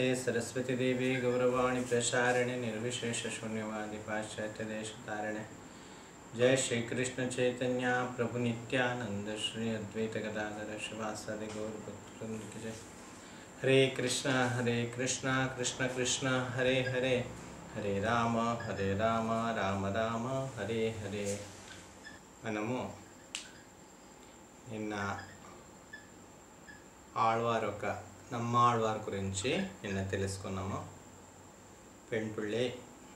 नमस्ते सरस्वती देवी गौरवाणी प्रसारिणे निर्विशेष शून्यवादी पाश्चात्य देश तारिणे जय श्री कृष्ण चैतन्य प्रभु नित्यानंद श्री अद्वैत गदाधर शिवासादि गौर भक्तवृंद की जय हरे कृष्ण हरे कृष्ण कृष्ण कृष्ण हरे हरे हरे राम हरे राम రామ రామ హరే హరే మనము నిన్న ఆళ్వార్ ఒక నమ్మాళ్వార్ గురించి నిన్న తెలుసుకున్నాము పెంపుళ్ళి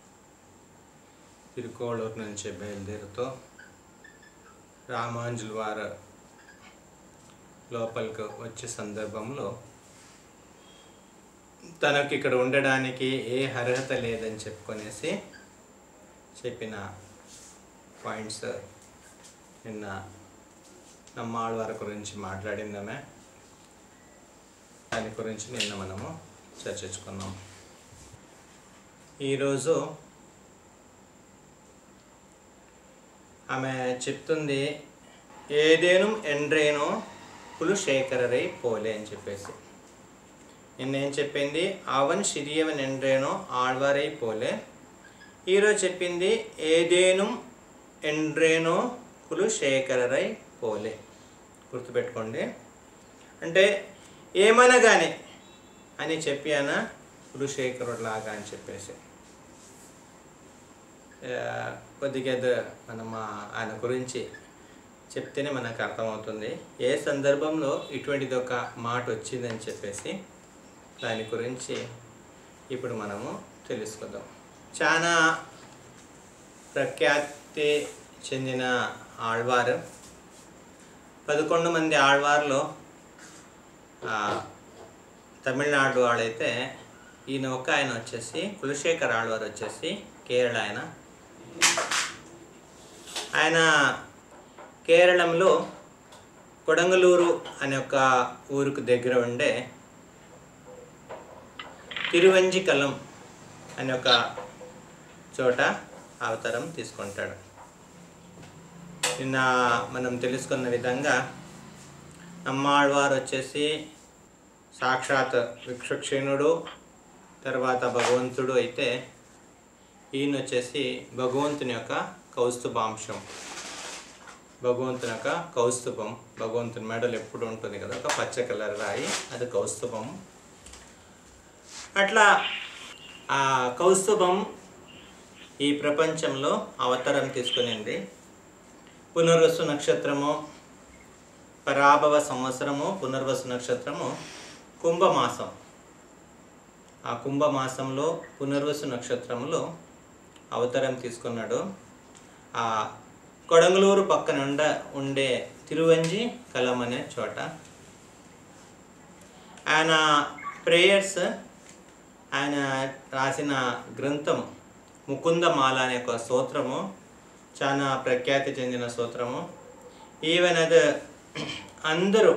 తిరుకోళూరు నుంచి బయలుదేరుతూ రామాంజుల వారు లోపలికి వచ్చే సందర్భంలో తనకి ఇక్కడ ఉండడానికి ఏ అర్హత లేదని చెప్పుకొనేసి చెప్పిన పాయింట్స్ నిన్న నమ్మాళ్వారి గురించి మాట్లాడిందమే దాని గురించి నిన్న మనము చర్చించుకున్నాం ఈరోజు ఆమె చెప్తుంది ఏదేను ఎండ్రేనో కులుశేఖరరై పోలే అని చెప్పేసి నిన్న ఏం చెప్పింది అవన్ సిరియవన్ ఎండ్రేనో ఆళ్వారై పోలే ఈరోజు చెప్పింది ఏదేను ఎండ్రేనో కులుశేఖరరై పోలే గుర్తుపెట్టుకోండి అంటే ఏమనగానే అని చెప్పాన కురుశేఖరుడు లాగా అని చెప్పేసి ఆ, కొద్దిగా ఏదో మనం ఆ- ఆయన గురించి చెప్తేనే మనకు అర్థమవుతుంది ఏ సందర్భంలో ఇటువంటిది ఒక మాట వచ్చిందని చెప్పేసి దాని గురించి ఇప్పుడు మనము తెలుసుకుందాం చాలా ప్రఖ్యాతి చెందిన ఆళ్వారు పదకొండు మంది ఆళ్వార్లో ఆ, తమిళనాడు వాళ్ళైతే ఈయన ఒక ఆయన వచ్చేసి కులశేఖర్ ఆళ్వార్ వచ్చేసి కేరళ ఆయన ఆయన కేరళంలో కొడంగలూరు అనే ఒక ఊరుకు దగ్గర ఉండే తిరువంజికలం అనే ఒక చోట అవతారం తీసుకుంటాడు నిన్న మనం తెలుసుకున్న విధంగా నమ్మాళ్వారు వచ్చేసి సాక్షాత్ విక్షక్షీణుడు తర్వాత భగవంతుడు అయితే ఈయన వచ్చేసి భగవంతుని యొక్క కౌస్తుభాంశం భగవంతుని యొక్క కౌస్తుభం భగవంతుని మెడలు ఎప్పుడు ఉంటుంది కదా ఒక పచ్చ కలర్ రాయి అది కౌస్తుభం అట్లా ఆ కౌస్తుభం ఈ ప్రపంచంలో అవతారం తీసుకునింది పునర్వసు నక్షత్రము పరాభవ సంవత్సరము పునర్వసు నక్షత్రము కుంభమాసం ఆ కుంభమాసంలో పునర్వసు నక్షత్రంలో అవతారం తీసుకున్నాడు ఆ కొడంగలూరు పక్కన ఉండ ఉండే తిరువంజి కలం అనే చోట ఆయన ప్రేయర్స్ ఆయన రాసిన గ్రంథం ముకుందమాల అనే ఒక స్తోత్రము చాలా ప్రఖ్యాతి చెందిన స్తోత్రము ఈవెన్ అది అందరూ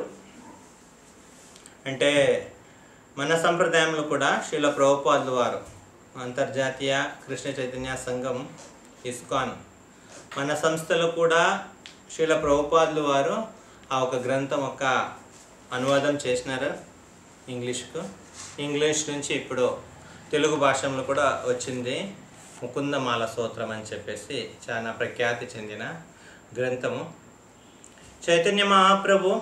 అంటే మన సంప్రదాయంలో కూడా శిల ప్రభుపాదుల వారు అంతర్జాతీయ కృష్ణ చైతన్య సంఘం ఇస్కాన్ మన సంస్థలో కూడా శిల ప్రభుపాదుల వారు ఆ ఒక గ్రంథం ఒక అనువాదం చేసినారు ఇంగ్లీష్కు ఇంగ్లీష్ నుంచి ఇప్పుడు తెలుగు భాషలో కూడా వచ్చింది ముకుందమాల స్తోత్రం అని చెప్పేసి చాలా ప్రఖ్యాతి చెందిన గ్రంథము చైతన్య మహాప్రభు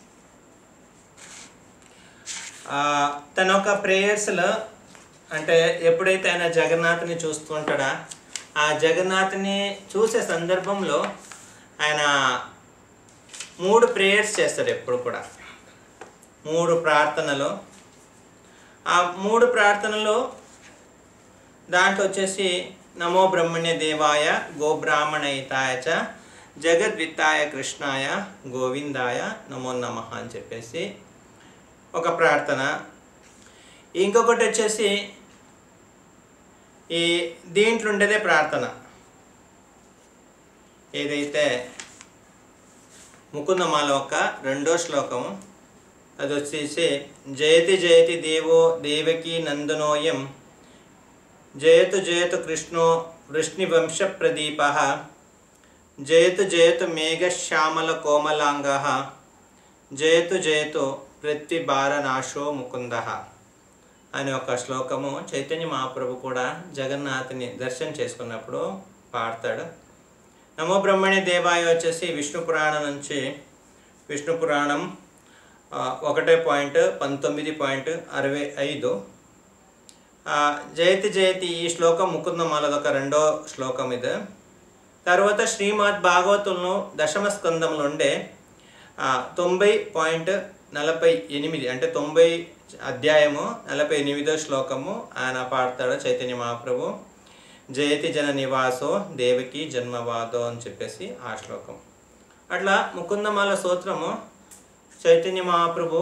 ఆ, తన ఒక ప్రేయర్స్లో అంటే ఎప్పుడైతే ఆయన జగన్నాథ్ని చూస్తుంటాడా ఆ జగన్నాథ్ని చూసే సందర్భంలో ఆయన మూడు ప్రేయర్స్ చేస్తాడు ఎప్పుడు కూడా మూడు ప్రార్థనలు ఆ మూడు ప్రార్థనలు దాంట్లో వచ్చేసి నమో బ్రహ్మణ్య దేవాయ గోబ్రాహ్మణయితాయ చ జగద్విత్తాయ కృష్ణాయ గోవిందాయ నమో నమః అని చెప్పేసి ఒక ప్రార్థన ఇంకొకటి వచ్చేసి ఈ దీంట్లో ఉండేదే ప్రార్థన ఏదైతే ముకుందమాల ఒక రెండో శ్లోకం అది వచ్చేసి జయతి జయతి దేవో దేవకీ నందనోయం జయతు జయతు కృష్ణో వృష్ణివంశ ప్రదీప జయతు జయతు మేఘశ్యామల కోమలాంగ జయతు జయతు పృథ్వీభారనాశో ముకుంద అనే ఒక శ్లోకము చైతన్య మహాప్రభు కూడా జగన్నాథుని దర్శనం చేసుకున్నప్పుడు పాడతాడు నమో బ్రహ్మణి దేవాయ వచ్చేసి విష్ణు పురాణం నుంచి విష్ణు పురాణం ఆ, ఒకటే పాయింట్ పంతొమ్మిది పాయింట్ అరవై ఐదు ఆ, జయతి జయతి ఈ శ్లోకం ముకుందమాలది ఒక రెండో శ్లోకం ఇది తర్వాత శ్రీమద్ భాగవతులను దశమ స్కందంలో ఉండే ఆ, తొంభై పాయింట్ నలభై ఎనిమిది అంటే తొంభై అధ్యాయము నలభై ఎనిమిదో శ్లోకము ఆయన పాడతాడు చైతన్య మహాప్రభు జయతి జన నివాసో దేవకి జన్మవాదో అని చెప్పేసి ఆ శ్లోకం అట్లా ముకుందమాల సూత్రము చైతన్య మహాప్రభు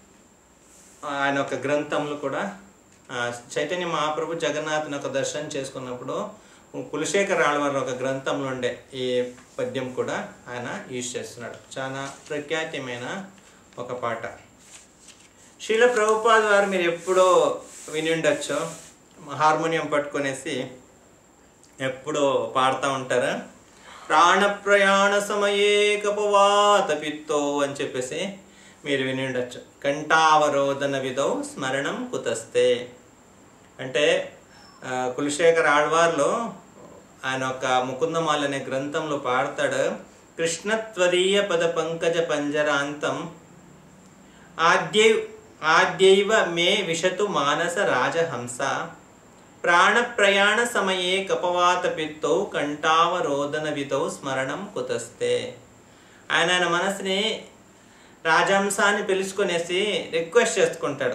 ఆయన ఒక గ్రంథంలో కూడా ఆ, చైతన్య మహాప్రభు జగన్నాథుని ఒక దర్శనం చేసుకున్నప్పుడు కులశేఖర ఆళ్వారి ఒక గ్రంథంలో ఉండే ఈ పద్యం కూడా ఆయన యూజ్ చేస్తున్నాడు చాలా ప్రఖ్యాతమైన ఒక పాట శీల ప్రభుపాద్ వారు మీరు ఎప్పుడో విని ఉండొచ్చు హార్మోనియం పట్టుకొనేసి ఎప్పుడూ పాడుతూ ఉంటారు ప్రాణ ప్రయాణ సమయే కపవాత పిత్తో అని చెప్పేసి మీరు విని ఉండొచ్చు కంఠావరోధన విధౌ స్మరణం కుతస్తే అంటే ఆ, కులశేఖర ఆళ్వార్లో ఆయన ఒక ముకుందమాల అనే గ్రంథంలో పాడతాడు కృష్ణత్వరీయ పద పంకజ పంజరాంతం ఆద్యై ఆద్యైవ మే విశతు మానస రాజహంస ప్రాణ ప్రయాణ సమయే కపవాత పిత్తౌ కంఠావరోధన విధౌ స్మరణం కుతస్తే ఆయన ఆయన మనసుని రాజహంసాన్ని పిలుచుకునేసి రిక్వెస్ట్ చేసుకుంటాడు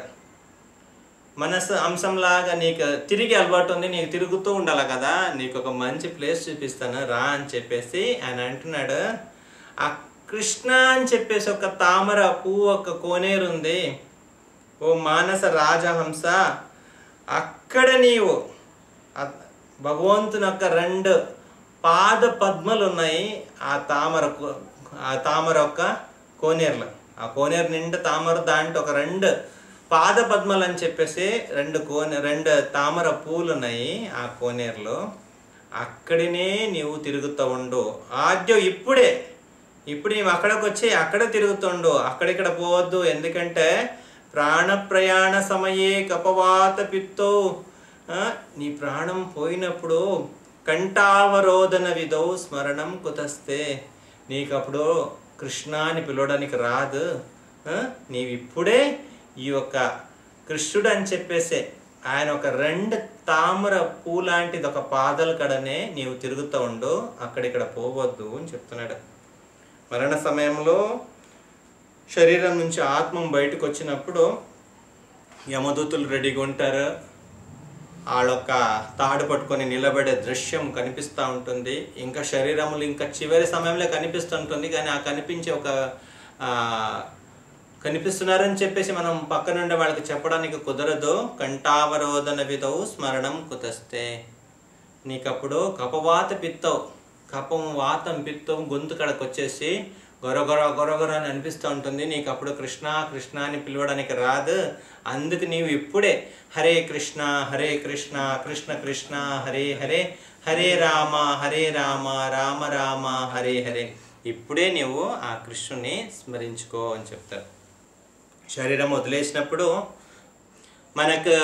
మనసు అంశంలాగా నీకు తిరిగి అలవాటు ఉంది నీకు తిరుగుతూ ఉండాలి కదా నీకు ఒక మంచి ప్లేస్ చూపిస్తాను రా అని చెప్పేసి ఆయన అంటున్నాడు ఆ కృష్ణ అని చెప్పేసి ఒక తామర పువ్వు ఒక కోనేరు ఉంది ఓ మానస రాజహంస అక్కడ నీవు ఆ భగవంతుని యొక్క రెండు పాద పద్మలు ఉన్నాయి ఆ తామర కో- ఆ తామర యొక్క కోనేరులో ఆ కోనేరు నిండా తామర దాంట్లో ఒక రెండు పాద పద్మలు అని చెప్పేసి రెండు కోనే రెండు తామర పూలు ఉన్నాయి ఆ కోనేరులో అక్కడినే నీవు తిరుగుతూ ఉండు ఆద్యం ఇప్పుడే ఇప్పుడు నీవు అక్కడికి వచ్చి అక్కడ తిరుగుతుండు అక్కడిక్కడ పోవద్దు ఎందుకంటే ప్రాణ ప్రయాణ సమయే కపవాత పిత్తో ఆ, నీ ప్రాణం పోయినప్పుడు కంఠావరోధన విధౌ స్మరణం కుతస్తే నీకప్పుడు కృష్ణ అని పిలవడానికి రాదు ఆ, నీవిప్పుడే ఈ యొక్క కృష్ణుడు అని చెప్పేసే ఆయన ఒక రెండు తామర పూ లాంటిది ఒక పాదల కడనే నీవు తిరుగుతూ ఉండు అక్కడిక్కడ పోవద్దు అని చెప్తున్నాడు మరణ సమయంలో శరీరం నుంచి ఆత్మ బయటకు వచ్చినప్పుడు యమదూతులు రెడీగా ఉంటారు వాళ్ళొక్క తాడు పట్టుకొని నిలబడే దృశ్యం కనిపిస్తూ ఉంటుంది ఇంకా శరీరములు ఇంకా చివరి సమయంలో కనిపిస్తుంటుంది కానీ ఆ కనిపించే ఒక ఆ, కనిపిస్తున్నారని చెప్పేసి మనం పక్క నుండి వాళ్ళకి చెప్పడానికి కుదరదు కంఠావరోధన విధవు స్మరణం కుతస్తే నీకప్పుడు కపవాత పిత్తవు కపం వాతం పిత్తం గొంతు కడకు వచ్చేసి గొరగొర గొరగొర అని అనిపిస్తూ ఉంటుంది నీకు అప్పుడు కృష్ణ కృష్ణ అని పిలవడానికి రాదు అందుకు నీవు ఇప్పుడే హరే కృష్ణ హరే కృష్ణ కృష్ణ కృష్ణ హరే హరే హరే రామ హరే రామ రామ రామ హరే హరే ఇప్పుడే నీవు ఆ కృష్ణుని స్మరించుకో అని చెప్తారు శరీరం వదిలేసినప్పుడు మనకు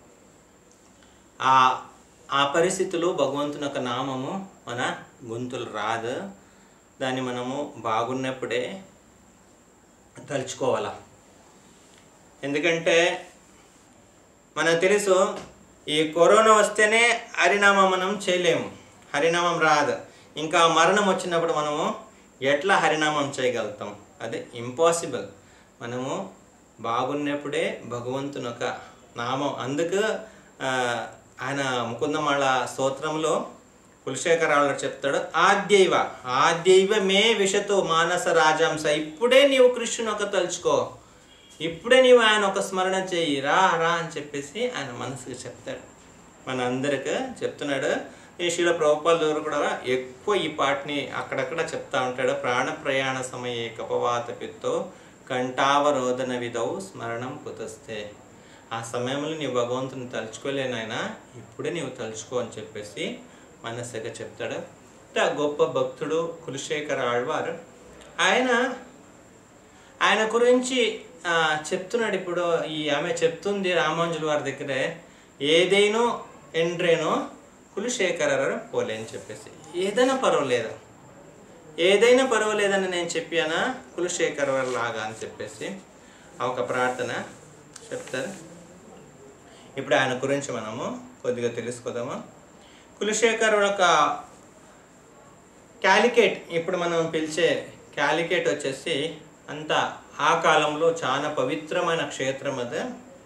ఆ ఆ పరిస్థితులు భగవంతుని యొక్క నామము మన గొంతులు రాదు దాన్ని మనము బాగున్నప్పుడే తలుచుకోవాలా ఎందుకంటే మనకు తెలుసు ఈ కరోనా వస్తేనే హరినామం మనం చేయలేము హరినామం రాదు ఇంకా మరణం వచ్చినప్పుడు మనము ఎట్లా హరినామం చేయగలుగుతాం అది ఇంపాసిబుల్ మనము బాగున్నప్పుడే భగవంతుని యొక్క నామం అందుకు ఆ, ఆయన ముకుందమాళ స్తోత్రంలో కులశేఖరాలు చెప్తాడు ఆద్యైవ ఆద్యైవ మే విషతో మానస రాజాంశ ఇప్పుడే నీవు కృష్ణుని ఒక తలుచుకో ఇప్పుడే నీవు ఆయన ఒక స్మరణ చెయ్యి రా రా అని చెప్పేసి ఆయన మనసుకి చెప్తాడు మన అందరికి చెప్తున్నాడు ఈ శిల ప్రభుపాల దగ్గర కూడా ఎక్కువ ఈ పాటని అక్కడక్కడ చెప్తా ఉంటాడు ప్రాణ ప్రయాణ సమయే కపవాత పిత్తో కంఠావరోధన విధౌ స్మరణం కుతస్తే ఆ సమయంలో నీవు భగవంతుని తలుచుకోలేనాయన ఇప్పుడే నీవు తలుచుకో అని చెప్పేసి మనస్సుగా చెప్తాడు అంటే ఆ గొప్ప భక్తుడు కులశేఖర ఆళ్వారు ఆయన ఆయన గురించి ఆ, చెప్తున్నాడు ఇప్పుడు ఈ ఆమె చెప్తుంది రామాంజుల వారి దగ్గరే ఏదైనా ఎండ్రేనో కులశేఖర పోలే అని చెప్పేసి ఏదైనా పర్వాలేదు ఏదైనా పర్వాలేదని నేను చెప్పానా కులశేఖర్ వారి లాగా అని చెప్పేసి ఆ ఒక ప్రార్థన చెప్తారు ఇప్పుడు ఆయన గురించి మనము కొద్దిగా తెలుసుకుందాము కులశేఖర్ ఒక క్యాలికేట్ ఇప్పుడు మనం పిలిచే క్యాలికేట్ వచ్చేసి అంత ఆ కాలంలో చాలా పవిత్రమైన క్షేత్రం అది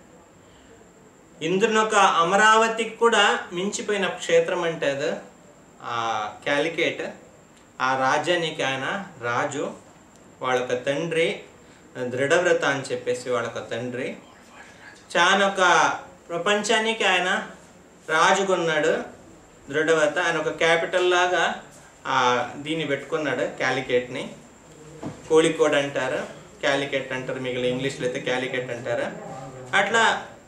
ఇంద్రునొక అమరావతికి కూడా మించిపోయిన క్షేత్రం అంటే అది ఆ క్యాలికేట్ ఆ రాజ్యానికి ఆయన రాజు వాళ్ళొక తండ్రి దృఢవ్రత అని చెప్పేసి వాళ్ళొక తండ్రి చాలా ఒక ప్రపంచానికి ఆయన రాజుకున్నాడు దృఢవ్రత ఆయన ఒక క్యాపిటల్ లాగా ఆ దీన్ని పెట్టుకున్నాడు క్యాలికేట్ని కోళికోడ్ అంటారు క్యాలికెట్ అంటారు మిగిలిన ఇంగ్లీష్లో అయితే క్యాలికెట్ అంటారు అట్లా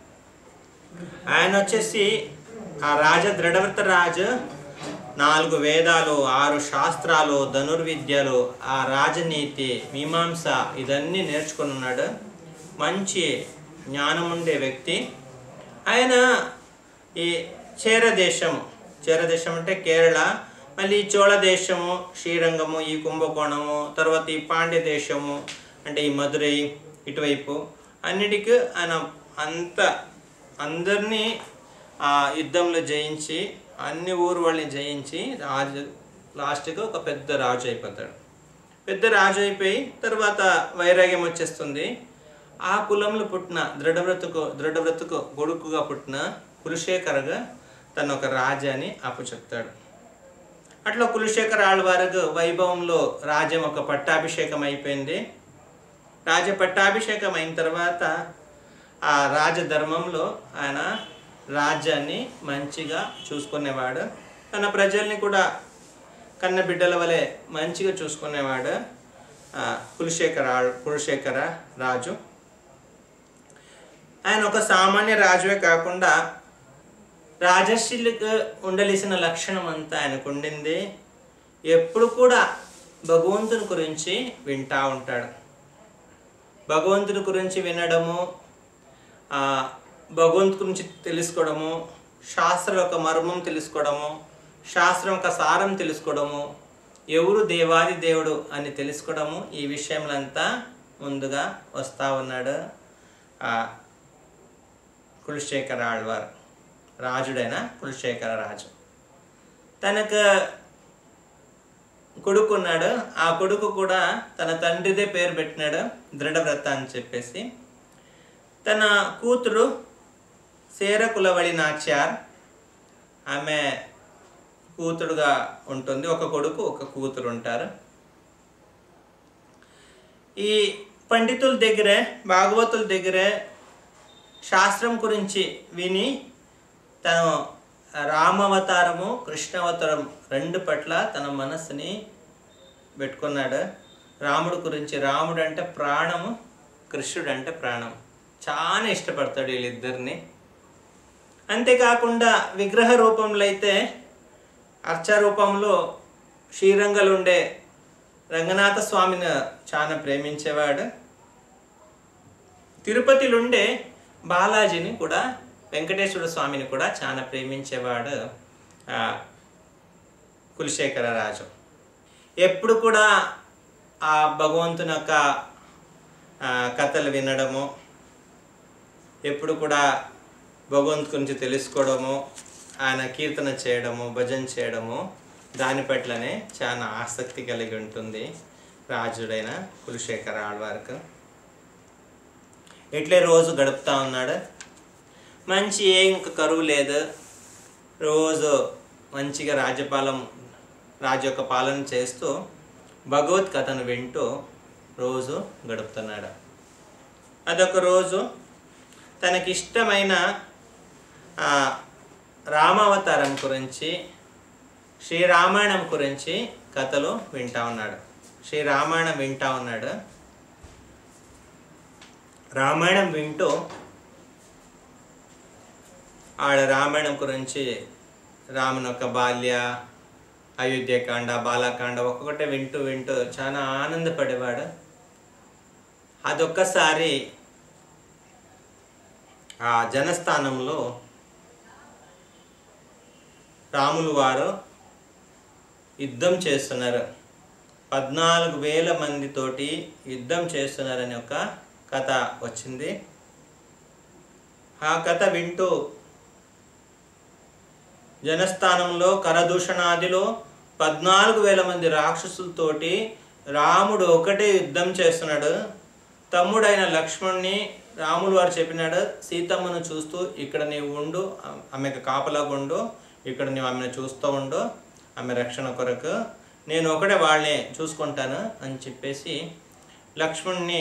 ఆయన వచ్చేసి ఆ రాజ దృఢవ్రత రాజు నాలుగు వేదాలు ఆరు శాస్త్రాలు ధనుర్విద్యలు ఆ రాజనీతి మీమాంస ఇదన్నీ నేర్చుకుని ఉన్నాడు మంచి జ్ఞానం ఉండే వ్యక్తి ఆయన ఈ చేర దేశం చేర దేశం అంటే కేరళ మళ్ళీ చోళ దేశము శ్రీరంగము ఈ కుంభకోణము తర్వాత ఈ పాండ్య దేశము అంటే ఈ మధురై ఇటువైపు అన్నిటికీ ఆయన అంత అందరినీ ఆ యుద్ధంలో జయించి అన్ని ఊరు వాళ్ళని జయించి రాజు లాస్ట్గా ఒక పెద్ద రాజు అయిపోతాడు పెద్ద రాజు అయిపోయి తర్వాత వైరాగ్యం వచ్చేస్తుంది ఆ కులంలో పుట్టిన దృఢవ్రతకు దృఢవ్రతకు కొడుకుగా పుట్టిన కులశేఖరగా తను ఒక రాజా అని అప్పు చెప్తాడు అట్లా కులశేఖర ఆళ్వారకు వైభవంలో రాజ్యం ఒక పట్టాభిషేకం అయిపోయింది రాజ పట్టాభిషేకం అయిన తర్వాత ఆ రాజధర్మంలో ఆయన రాజ్యాన్ని మంచిగా చూసుకునేవాడు తన ప్రజల్ని కూడా కన్న బిడ్డల వలె మంచిగా చూసుకునేవాడు ఆ, కులశేఖర ఆళ్- కులశేఖర రాజు ఆయన ఒక సామాన్య రాజువే కాకుండా రాజర్షులకు ఉండవలసిన లక్షణం అంతా ఆయనకు ఉండింది ఎప్పుడు కూడా భగవంతుని గురించి వింటా ఉంటాడు భగవంతుని గురించి వినడము ఆ, భగవంతు గురించి తెలుసుకోవడము శాస్త్రం యొక్క మర్మం తెలుసుకోవడము శాస్త్రం యొక్క సారం తెలుసుకోవడము ఎవరు దేవాది దేవుడు అని తెలుసుకోవడము ఈ విషయంలంతా ముందుగా వస్తూ ఉన్నాడు ఆ, కులశేఖర ఆళ్వార్ రాజుడైన కులశేఖర రాజు తనకు కొడుకు ఉన్నాడు ఆ కొడుకు కూడా తన తండ్రిదే పేరు పెట్టినాడు దృఢవ్రత అని చెప్పేసి తన కూతురు సేరకులవళి నాచ్యార్ ఆమె కూతురుగా ఉంటుంది ఒక కొడుకు ఒక కూతురు ఉంటారు ఈ పండితుల దగ్గరే భాగవతుల దగ్గరే శాస్త్రం గురించి విని తను రామావతారము కృష్ణావతారం రెండు పట్ల తన మనస్సుని పెట్టుకున్నాడు రాముడు గురించి రాముడు అంటే ప్రాణము కృష్ణుడు అంటే ప్రాణం చాలా ఇష్టపడతాడు వీళ్ళిద్దరిని అంతేకాకుండా విగ్రహ రూపంలో అయితే అర్చ రూపంలో శ్రీరంగలు ఉండే రంగనాథ స్వామిని చాలా ప్రేమించేవాడు తిరుపతిలుండే బాలాజీని కూడా వెంకటేశ్వర స్వామిని కూడా చాలా ప్రేమించేవాడు ఆ, కులశేఖర రాజు ఎప్పుడు కూడా ఆ భగవంతుని యొక్క ఆ, కథలు వినడము ఎప్పుడు కూడా భగవంతు గురించి తెలుసుకోవడము ఆయన కీర్తన చేయడము భజన చేయడము దాని పట్లనే చాలా ఆసక్తి కలిగి ఉంటుంది రాజుడైన కులశేఖర ఆళ్వార్కు ఇట్లే రోజు గడుపుతా ఉన్నాడు మంచి ఏ ఇంక కరువు లేదు రోజు మంచిగా రాజ్యపాలన రాజు యొక్క పాలన చేస్తూ భగవత్ కథను వింటూ రోజు గడుపుతున్నాడు అదొక రోజు తనకిష్టమైన ఆ, రామావతారం గురించి శ్రీరామాయణం గురించి కథలు వింటా ఉన్నాడు శ్రీరామాయణం వింటా ఉన్నాడు రామాయణం వింటూ ఆడ రామాయణం గురించి రాముని యొక్క బాల్య అయోధ్యకాండ బాలకాండ ఒక్కొక్కటే వింటూ వింటూ చాలా ఆనందపడేవాడు అదొక్కసారి ఆ జనస్థానంలో రాములు వారు యుద్ధం చేస్తున్నారు పద్నాలుగు వేల మందితోటి యుద్ధం చేస్తున్నారని ఒక కథ వచ్చింది ఆ కథ వింటూ జనస్థానంలో కరదూషణాదిలో పద్నాలుగు వేల మంది రాక్షసులతోటి రాముడు ఒకటే యుద్ధం చేస్తున్నాడు తమ్ముడైన లక్ష్మణ్ణి రాములు వారు చెప్పినాడు సీతమ్మను చూస్తూ ఇక్కడ నీవు ఉండు ఆ- ఆమెకు కాపలాగా ఉండు ఇక్కడ నీవు ఆమెను చూస్తూ ఉండు ఆమె రక్షణ కొరకు నేను ఒకటే వాళ్ళని చూసుకుంటాను అని చెప్పేసి లక్ష్మణ్ణి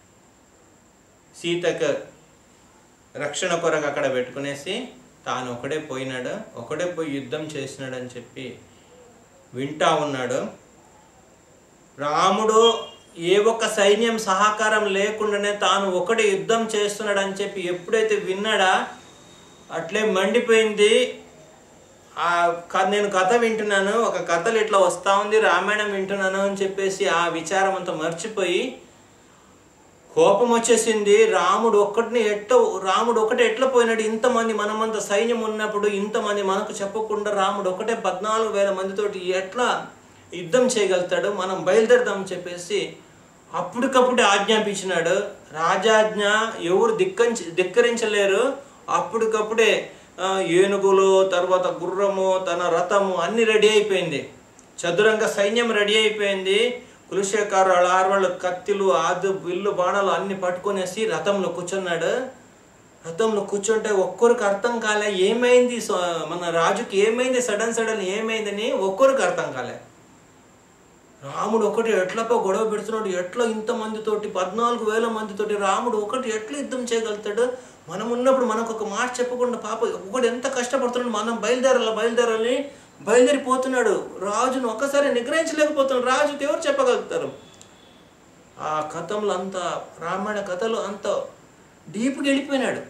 సీతకు రక్షణ కొరకు అక్కడ పెట్టుకునేసి తాను ఒకడే పోయినాడు ఒకడే పోయి యుద్ధం చేసినాడు అని చెప్పి వింటా ఉన్నాడు రాముడు ఏ ఒక్క సైన్యం సహకారం లేకుండానే తాను ఒకడే యుద్ధం చేస్తున్నాడు అని చెప్పి ఎప్పుడైతే విన్నాడా అట్లే మండిపోయింది ఆ క- నేను కథ వింటున్నాను ఒక కథలు ఇట్లా వస్తా ఉంది రామాయణం వింటున్నాను అని చెప్పేసి ఆ విచారం అంతా మర్చిపోయి కోపం వచ్చేసింది రాముడు ఒక్కటిని ఎట్ట రాముడు ఒకటే ఎట్లా పోయినాడు ఇంతమంది మనమంత సైన్యం ఉన్నప్పుడు ఇంతమంది మనకు చెప్పకుండా రాముడు ఒకటే పద్నాలుగు వేల మందితోటి ఎట్లా యుద్ధం చేయగలుగుతాడు మనం బయలుదేరదామని చెప్పేసి అప్పటికప్పుడే ఆజ్ఞాపించినాడు రాజాజ్ఞ ఎవరు ధిక్కరించి ధిక్కరించలేరు అప్పటికప్పుడే ఆ, ఏనుగులు తర్వాత గుర్రము తన రథము అన్ని రెడీ అయిపోయింది చదురంగ సైన్యం రెడీ అయిపోయింది కులశేఖర్ ఆర్వాళ్ళు కత్తిలు ఆదు విల్లు బాణాలు అన్ని పట్టుకునేసి రథంలో కూర్చున్నాడు రథంలో కూర్చుంటే ఒక్కరికి అర్థం కాలే ఏమైంది సో- మన రాజుకి ఏమైంది సడన్ సడన్ ఏమైందని ఒక్కరికి అర్థం కాలే రాముడు ఒకటి ఎట్లపో గొడవ పెడుతున్నాడు ఎట్లా ఇంతమందితోటి పద్నాలుగు వేల మందితోటి రాముడు ఒకటి ఎట్లా యుద్ధం చేయగలుగుతాడు మనం ఉన్నప్పుడు మనకు ఒక మాట చెప్పకుండా పాప ఒకటి ఎంత కష్టపడుతున్నాడు మనం బయలుదేరాలి బయలుదేరాలి బయలుదేరిపోతున్నాడు రాజును ఒక్కసారి నిగ్రహించలేకపోతున్నాడు రాజుకి ఎవరు చెప్పగలుగుతారు ఆ కథంలో అంత రామాయణ కథలు అంత డీప్గా వెళ్ళిపోయినాడు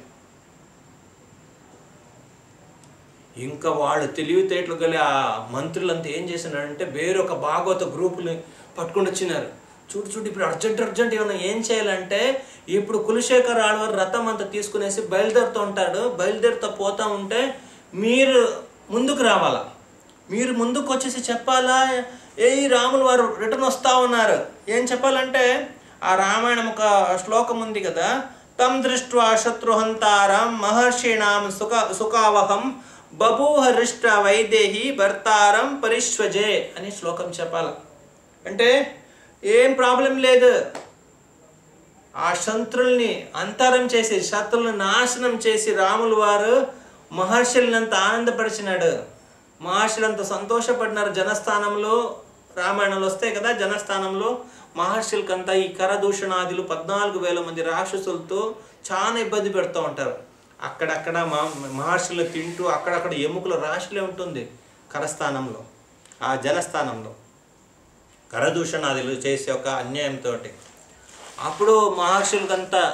ఇంకా వాళ్ళు తెలివితేటలు గల ఆ మంత్రులంతా ఏం చేసినారంటే వేరొక భాగవత గ్రూపుని పట్టుకొని వచ్చినారు చూడు చూడు ఇప్పుడు అర్జెంట్ అర్జెంట్ ఏమన్నా ఏం చేయాలంటే ఇప్పుడు కులశేఖర్ ఆళ్వారు రథం అంతా తీసుకునేసి బయలుదేరుతూ ఉంటాడు బయలుదేరుతూ పోతా ఉంటే మీరు ముందుకు రావాలా మీరు ముందుకు వచ్చేసి చెప్పాలా ఏ ఈ రాములు వారు రిటర్న్ వస్తా ఉన్నారు ఏం చెప్పాలంటే ఆ రామాయణం ఒక శ్లోకం ఉంది కదా తం దృష్ట్వా శత్రుహంతారం మహర్షిణాం సుఖ సుఖావహం బభూహ రిష్ట వైదేహి భర్తారం పరిష్వజే అని శ్లోకం చెప్పాల అంటే ఏం ప్రాబ్లం లేదు ఆ శత్రుల్ని అంతరం చేసి శత్రుల్ని నాశనం చేసి రాములు వారు మహర్షులంతా ఆనందపరిచినాడు మహర్షులంతా సంతోషపడినారు జనస్థానంలో రామాయణంలో వస్తాయి కదా జనస్థానంలో మహర్షులకంతా ఈ కరదూషణాదులు పద్నాలుగు వేల మంది రాక్షసులతో చాలా ఇబ్బంది పెడుతూ ఉంటారు అక్కడక్కడ మా మహర్షులు తింటూ అక్కడక్కడ ఎముకల రాశిలే ఉంటుంది కరస్థానంలో ఆ జనస్థానంలో కరదూషణాదులు చేసే ఒక అన్యాయంతో అప్పుడు మహర్షులకంతా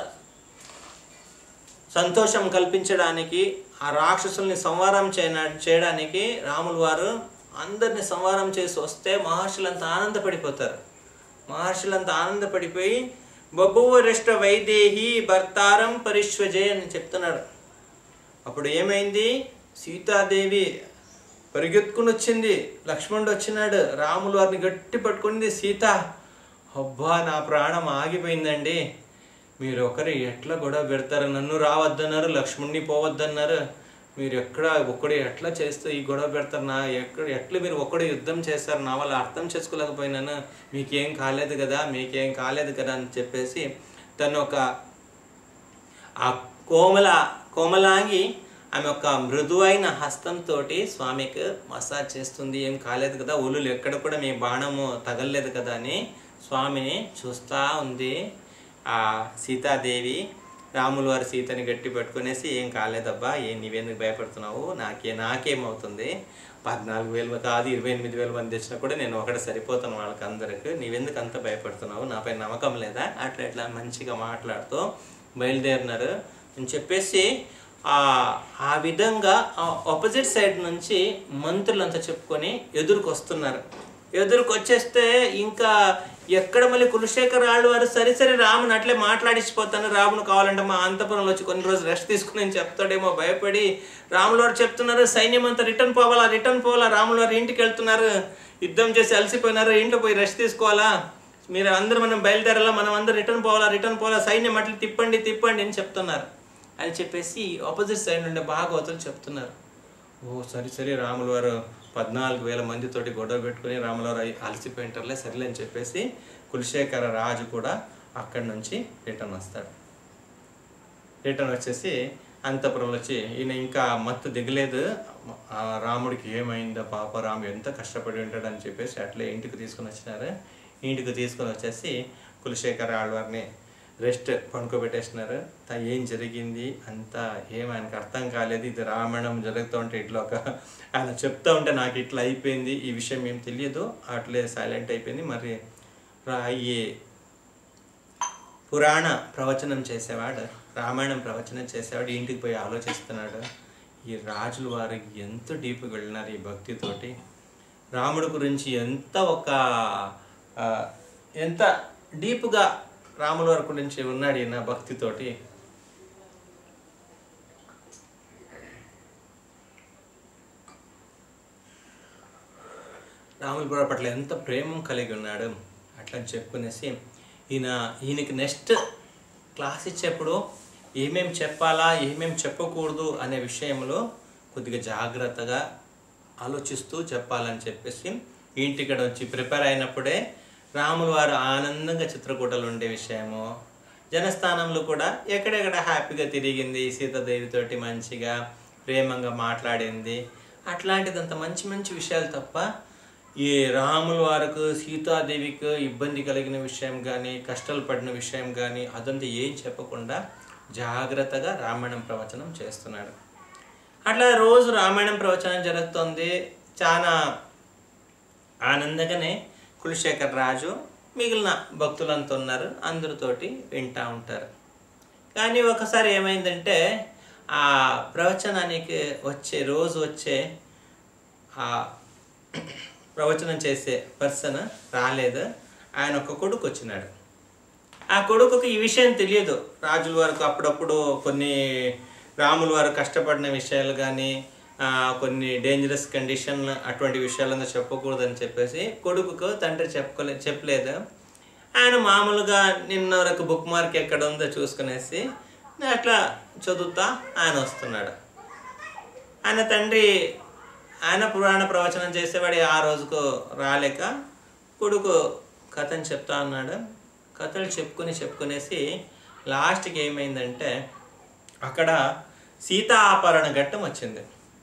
సంతోషం కల్పించడానికి ఆ రాక్షసుల్ని సంహారం చేయన చేయడానికి రాములు వారు అందరిని సంహారం చేసి వస్తే మహర్షులంతా ఆనందపడిపోతారు మహర్షులంతా ఆనందపడిపోయి బభువరిష్ట వైదేహి భర్తారం పరిష్వజే అని చెప్తున్నాడు అప్పుడు ఏమైంది సీతాదేవి పరిగెత్తుకుని వచ్చింది లక్ష్మణుడు వచ్చినాడు రాములు వారిని గట్టి పట్టుకుంది సీత అబ్బా నా ప్రాణం ఆగిపోయిందండి మీరు ఒకరు ఎట్లా గొడవ పెడతారు నన్ను రావద్దన్నారు లక్ష్మణ్ణి పోవద్దన్నారు మీరు ఎక్కడ ఒక్కడే ఎట్లా చేస్తూ ఈ గొడవ పెడతారు నా ఎక్కడ ఎట్లా మీరు ఒక్కడే యుద్ధం చేస్తారు నా వల్ల అర్థం చేసుకోలేకపోయినాను మీకేం కాలేదు కదా మీకేం కాలేదు కదా అని చెప్పేసి తను ఒక ఆ కోమల కోమలాంగి ఆమె ఒక మృదువైన హస్తంతో స్వామికి మసాజ్ చేస్తుంది ఏం కాలేదు కదా ఒలులు ఎక్కడ కూడా మీ బాణము తగలలేదు కదా అని స్వామిని చూస్తూ ఉంది ఆ సీతాదేవి రాములు వారి సీతని గట్టి పట్టుకునేసి ఏం కాలేదబ్బా ఏం నీవెందుకు భయపడుతున్నావు నాకే నాకేమవుతుంది పద్నాలుగు వేలు కాదు ఇరవై ఎనిమిది వేల మంది వచ్చినా కూడా నేను ఒకటి సరిపోతాను వాళ్ళకి అందరికి నీవెందుకు అంత భయపడుతున్నావు నాపై నమ్మకం లేదా అట్లా ఇట్లా మంచిగా మాట్లాడుతూ బయలుదేరినారు అని చెప్పేసి ఆ ఆ విధంగా ఆపోజిట్ సైడ్ నుంచి మంత్రులంతా చెప్పుకొని ఎదురుకు వస్తున్నారు ఎదురుకు వచ్చేస్తే ఇంకా ఎక్కడ మళ్ళీ కులశేఖర్ రాళ్ళు వారు సరి సరి రాముని అట్లే మాట్లాడించిపోతాను రామును కావాలంటే మా అంతపురంలో వచ్చి కొన్ని రోజులు రెస్ట్ తీసుకుని అని చెప్తాడేమో భయపడి రాముల వారు చెప్తున్నారు సైన్యం అంతా రిటర్న్ పోవాలా రిటర్న్ పోవాలా రాముల వారు ఇంటికి వెళ్తున్నారు యుద్ధం చేసి అలసిపోయినారు ఇంట్లో పోయి రెస్ట్ తీసుకోవాలా మీరు అందరూ మనం బయలుదేరాలా మనం అందరూ రిటర్న్ పోవాలా రిటర్న్ పోవాలా సైన్యం అట్లా తిప్పండి తిప్పండి అని చెప్తున్నారు అని చెప్పేసి ఆపోజిట్ సైడ్ నుండి భాగవతులు చెప్తున్నారు ఓ సరే సరే రాముల వారు పద్నాలుగు వేల మందితోటి గొడవ పెట్టుకుని రాముల వారు అయి- అలసిపోయింటారులే సరేలే అని చెప్పేసి కులశేఖర రాజు కూడా అక్కడి నుంచి రిటర్న్ వస్తాడు రిటర్న్ వచ్చేసి అంతపురంలో వచ్చి ఈయన ఇంకా మత్తు దిగలేదు ఆ రాముడికి ఏమైందో పాప రాము ఎంత కష్టపడి ఉంటాడు అని చెప్పేసి అట్లే ఇంటికి తీసుకుని వచ్చినారు ఇంటికి తీసుకొని వచ్చేసి కులశేఖర ఆళ్వారిని రెస్ట్ పడుకోబెట్టేసినారు తా ఏం జరిగింది అంతా ఏం ఆయనకు అర్థం కాలేదు ఇది రామాయణం జరుగుతూ ఉంటే ఇట్లా ఒక ఆయన చెప్తా ఉంటే నాకు ఇట్లా అయిపోయింది ఈ విషయం ఏం తెలియదు అట్లే సైలెంట్ అయిపోయింది మరి రా ఈ పురాణ ప్రవచనం చేసేవాడు రామాయణం ప్రవచనం చేసేవాడు ఇంటికి పోయి ఆలోచిస్తున్నాడు ఈ రాజుల వారు ఎంత డీప్గా వెళ్ళినారు ఈ భక్తితోటి రాముడి గురించి ఎంత ఒక ఆ, ఎంత డీప్గా రాముల వారి గురించి ఉన్నాడు ఈయన భక్తితోటి రాముల వారి పట్ల ఎంత ప్రేమ కలిగి ఉన్నాడు అట్లా అని చెప్పుకునేసి ఈయన ఈయనకి నెక్స్ట్ క్లాస్ ఇచ్చేప్పుడు ఏమేం చెప్పాలా ఏమేం చెప్పకూడదు అనే విషయంలో కొద్దిగా జాగ్రత్తగా ఆలోచిస్తూ చెప్పాలని చెప్పేసి ఇంటికడ వచ్చి ప్రిపేర్ అయినప్పుడే రాముల వారు ఆనందంగా చిత్రకూటలు ఉండే విషయము జనస్థానంలో కూడా ఎక్కడెక్కడ హ్యాపీగా తిరిగింది సీతాదేవితోటి మంచిగా ప్రేమంగా మాట్లాడింది అట్లాంటిదంత మంచి మంచి విషయాలు తప్ప ఈ రాముల వారికి సీతాదేవికి ఇబ్బంది కలిగిన విషయం కానీ కష్టాలు పడిన విషయం కానీ అదంతా ఏం చెప్పకుండా జాగ్రత్తగా రామాయణం ప్రవచనం చేస్తున్నాడు అట్లా రోజు రామాయణం ప్రవచనం జరుగుతుంది చాలా ఆనందంగానే కులశేఖర్ రాజు మిగిలిన భక్తులంతా ఉన్నారు అందరితోటి వింటూ ఉంటారు కానీ ఒకసారి ఏమైందంటే ఆ ప్రవచనానికి వచ్చే రోజు వచ్చే ఆ ప్రవచనం చేసే పర్సన్ రాలేదు ఆయన ఒక కొడుకు వచ్చినాడు ఆ కొడుకుకి ఈ విషయం తెలియదు రాజుల వరకు అప్పుడప్పుడు కొన్ని రాముల వారు కష్టపడిన విషయాలు కానీ కొన్ని డేంజరస్ కండిషన్ అటువంటి విషయాలను చెప్పకూడదని చెప్పేసి కొడుకుకు తండ్రి చెప్పుకోలే చెప్పలేదు ఆయన మామూలుగా నిన్న వరకు బుక్ మార్క్ ఎక్కడ ఉందో చూసుకునేసి అట్లా చదువుతా ఆయన వస్తున్నాడు ఆయన తండ్రి ఆయన పురాణ ప్రవచనం చేసేవాడు ఆ రోజుకు రాలేక కొడుకు కథను చెప్తా ఉన్నాడు కథలు చెప్పుకొని చెప్పుకునేసి లాస్ట్కి ఏమైందంటే అక్కడ సీతాపరణ ఘట్టం వచ్చింది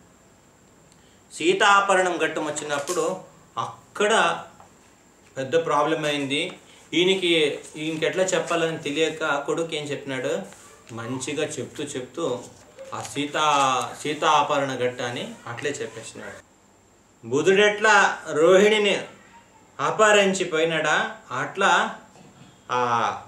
సీతాపరణం ఘట్టం వచ్చినప్పుడు అక్కడ పెద్ద ప్రాబ్లం అయింది ఈయనకి ఈయనకి ఎట్లా చెప్పాలని తెలియక కొడుకు ఏం చెప్పినాడు మంచిగా చెప్తూ చెప్తూ ఆ సీతా సీతాపరణ ఘట్టాన్ని అట్లే చెప్పేసినాడు బుధుడెట్లా రోహిణిని అపహరించిపోయినాడా అట్లా ఆ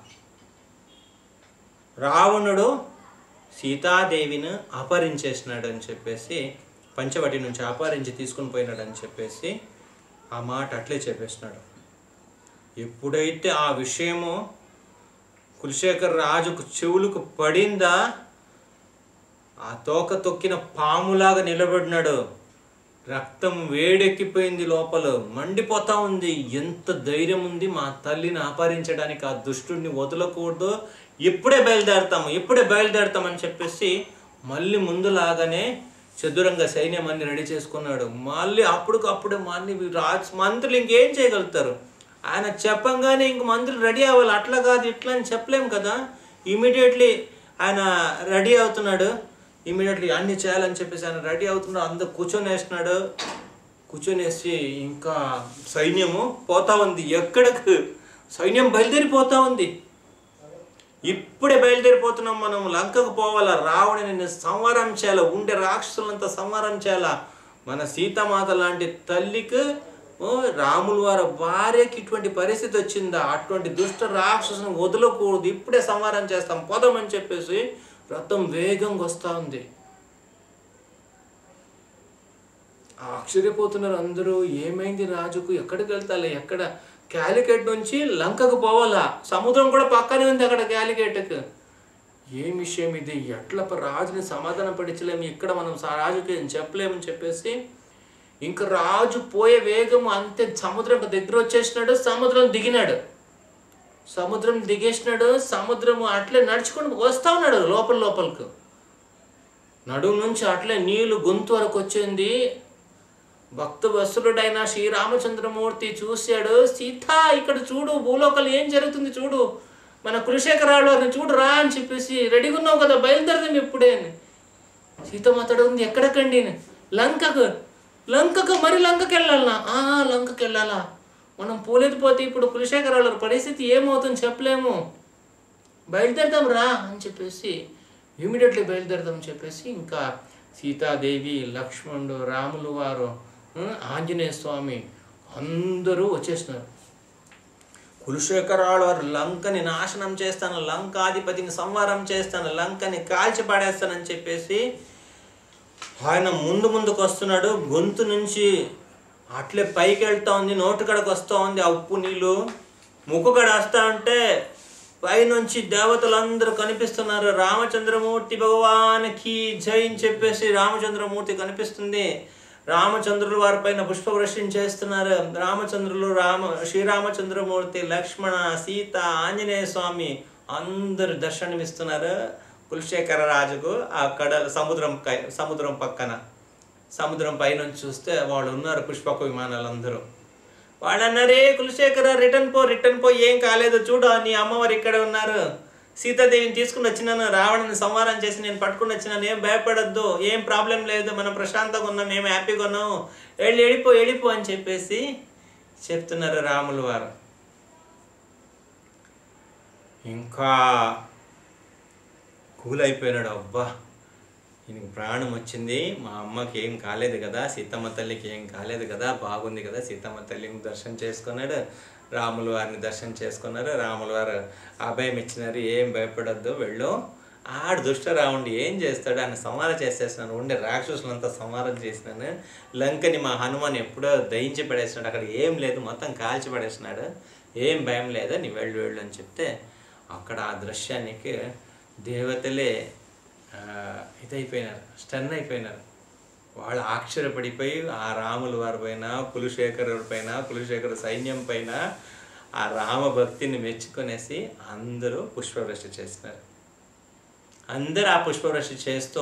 రావణుడు సీతాదేవిని అపహరించేసినాడు అని చెప్పేసి పంచవటి నుంచి అపహరించి తీసుకుని పోయినాడు అని చెప్పేసి ఆ మాట అట్లే చెప్పేసినాడు ఎప్పుడైతే ఆ విషయము కులశేఖర్ రాజుకు చెవులకు పడిందా ఆ తోక తొక్కిన పాములాగా నిలబడినాడు రక్తం వేడెక్కిపోయింది లోపల మండిపోతా ఉంది ఎంత ధైర్యం ఉంది మా తల్లిని అపహరించడానికి ఆ దుష్టుడిని వదలకూడదు ఇప్పుడే బయలుదేరతాము ఇప్పుడే బయలుదేరతామని చెప్పేసి మళ్ళీ ముందులాగానే చదురంగ సైన్యం అన్ని రెడీ చేసుకున్నాడు మళ్ళీ అప్పటికప్పుడే మళ్ళీ రాజ్ మంత్రులు ఇంకేం చేయగలుగుతారు ఆయన చెప్పంగానే ఇంక మంత్రులు రెడీ అవ్వాలి అట్లా కాదు ఇట్లా అని చెప్పలేం కదా ఇమీడియట్లీ ఆయన రెడీ అవుతున్నాడు ఇమీడియట్లీ అన్ని చేయాలని చెప్పేసి ఆయన రెడీ అవుతున్నాడు అందరు కూర్చొని వేసినాడు కూర్చొని వేసి ఇంకా సైన్యము పోతా ఉంది ఎక్కడికి సైన్యం బయలుదేరిపోతా ఉంది ఇప్పుడే బయలుదేరిపోతున్నాం మనం లంకకు పోవాలా రావణుని సంహారం చేయాలా ఉండే రాక్షసులంతా సంహారం చేయాలా మన సీతామాత లాంటి తల్లికి ఓ, రాముల వారి భార్యకి ఇటువంటి పరిస్థితి వచ్చిందా అటువంటి దుష్ట రాక్షసుని వదలకూడదు ఇప్పుడే సంహారం చేస్తాం పోదామని చెప్పేసి రథం వేగంగా వస్తూ ఉంది ఆశ్చర్యపోతున్నారు అందరూ ఏమైంది రాజుకు ఎక్కడికి వెళ్తాలే ఎక్కడ క్యాలికెట్ నుంచి లంకకు పోవాలా సముద్రం కూడా పక్కనే ఉంది అక్కడ క్యాలికెట్కి ఏం విషయం ఇది ఎట్లా ప- రాజుని సమాధానం పడించలేము ఇక్కడ మనం సా- రాజుకి ఏం చెప్పలేమని చెప్పేసి ఇంకా రాజు పోయే వేగం అంతే సముద్రం దగ్గర వచ్చేసినాడు సముద్రం దిగినాడు సముద్రం దిగేసినాడు సముద్రం అట్లే నడుచుకుంటూ వస్తా ఉన్నాడు లోపల లోపలికి నడుము నుంచి అట్లే నీళ్లు గొంతు వరకు వచ్చింది భక్త వత్సలుడైన శ్రీరామచంద్రమూర్తి చూశాడు సీత ఇక్కడ చూడు భూలోకలు ఏం జరుగుతుంది చూడు మన కులశేఖరాలు వారిని చూడు రా అని చెప్పేసి రెడీగా ఉన్నావు కదా బయలుదేరదాం ఇప్పుడే అని సీతమాతడు ఉంది ఎక్కడికండి లంకకు లంకకు మరి లంకకి వెళ్ళాలనా ఆ లంకకి వెళ్ళాలా మనం పోలేదు పోతే ఇప్పుడు కులశేఖరాల పరిస్థితి ఏమవుతుందో చెప్పలేము బయలుదేరదాం రా అని చెప్పేసి ఇమీడియట్లీ బయలుదేరదాం అని చెప్పేసి ఇంకా సీతాదేవి లక్ష్మణుడు రాములు వారు ఉం, ఆంజనేయ స్వామి అందరూ వచ్చేసినారు కులశేఖరాలు వారు లంకని నాశనం చేస్తాను లంకాధిపతిని సంహారం చేస్తాను లంకని కాల్చి పడేస్తానని చెప్పేసి ఆయన ముందు ముందుకు వస్తున్నాడు గొంతు నుంచి అట్లే పైకి వెళ్తా ఉంది నోటు కడకు వస్తూ ఉంది ఆ ఉప్పు నీళ్ళు ముక్కు కడ వస్తా ఉంటే పైనుంచి దేవతలందరూ కనిపిస్తున్నారు రామచంద్రమూర్తి భగవానికి జై అని చెప్పేసి రామచంద్రమూర్తి కనిపిస్తుంది రామచంద్రులు వారి పైన పుష్పవృష్టిని చేస్తున్నారు రామచంద్రులు రామ శ్రీరామచంద్రమూర్తి లక్ష్మణ సీత ఆంజనేయ స్వామి అందరు దర్శనమిస్తున్నారు కులశేఖర రాజుకు ఆ కడల సముద్రం కై- సముద్రం పక్కన సముద్రం పైనుంచి చూస్తే వాళ్ళు ఉన్నారు పుష్పక విమానాలు అందరూ వాళ్ళు అన్నారే కులశేఖర రిటర్న్ పో రిటర్న్ పో ఏం కాలేదు చూడు నీ అమ్మవారు ఇక్కడ ఉన్నారు సీతాదేవిని తీసుకుని వచ్చినాను రావణని సంహారం చేసి నేను పట్టుకుని వచ్చినాను ఏం భయపడొద్దు ఏం ప్రాబ్లం లేదు మనం ప్రశాంతంగా ఉన్నాం మేము హ్యాపీగా ఉన్నాం వెళ్ళి వెళ్ళిపో వెళ్ళిపో అని చెప్పేసి చెప్తున్నారు రాములు వారు ఇంకా కూల్ అయిపోయినాడు అబ్బా ఈయనకి ప్రాణం వచ్చింది మా అమ్మకి ఏం కాలేదు కదా సీతమ్మ తల్లికి ఏం కాలేదు కదా బాగుంది కదా సీతమ్మ తల్లిని దర్శనం చేసుకున్నాడు రాముల వారిని దర్శనం చేసుకున్నారు రాముల వారు అభయం ఇచ్చినారు ఏం భయపడొద్దు వెళ్ళు ఆడు దుష్ట రావుండి ఏం చేస్తాడు ఆయన సంహారం చేసేస్తున్నాను ఉండే రాక్షసులంతా సంహారం చేసినాను లంకని మా హనుమాన్ ఎప్పుడో దయించి పడేసినాడు అక్కడ ఏం లేదు మొత్తం కాల్చి పడేసినాడు ఏం భయం లేదు నీ వెళ్ళు వెళ్ళు అని చెప్తే అక్కడ ఆ దృశ్యానికి దేవతలే ఆ, ఇదైపోయినారు స్టన్ అయిపోయినారు వాళ్ళు ఆశ్చర్యపడిపోయి ఆ రాముల వారి పైన కులశేఖరుడి పైన కులశేఖర సైన్యం పైన ఆ రామ భక్తిని మెచ్చుకొనేసి అందరూ పుష్పవృష్టి చేసినారు అందరూ ఆ పుష్పవృష్టి చేస్తూ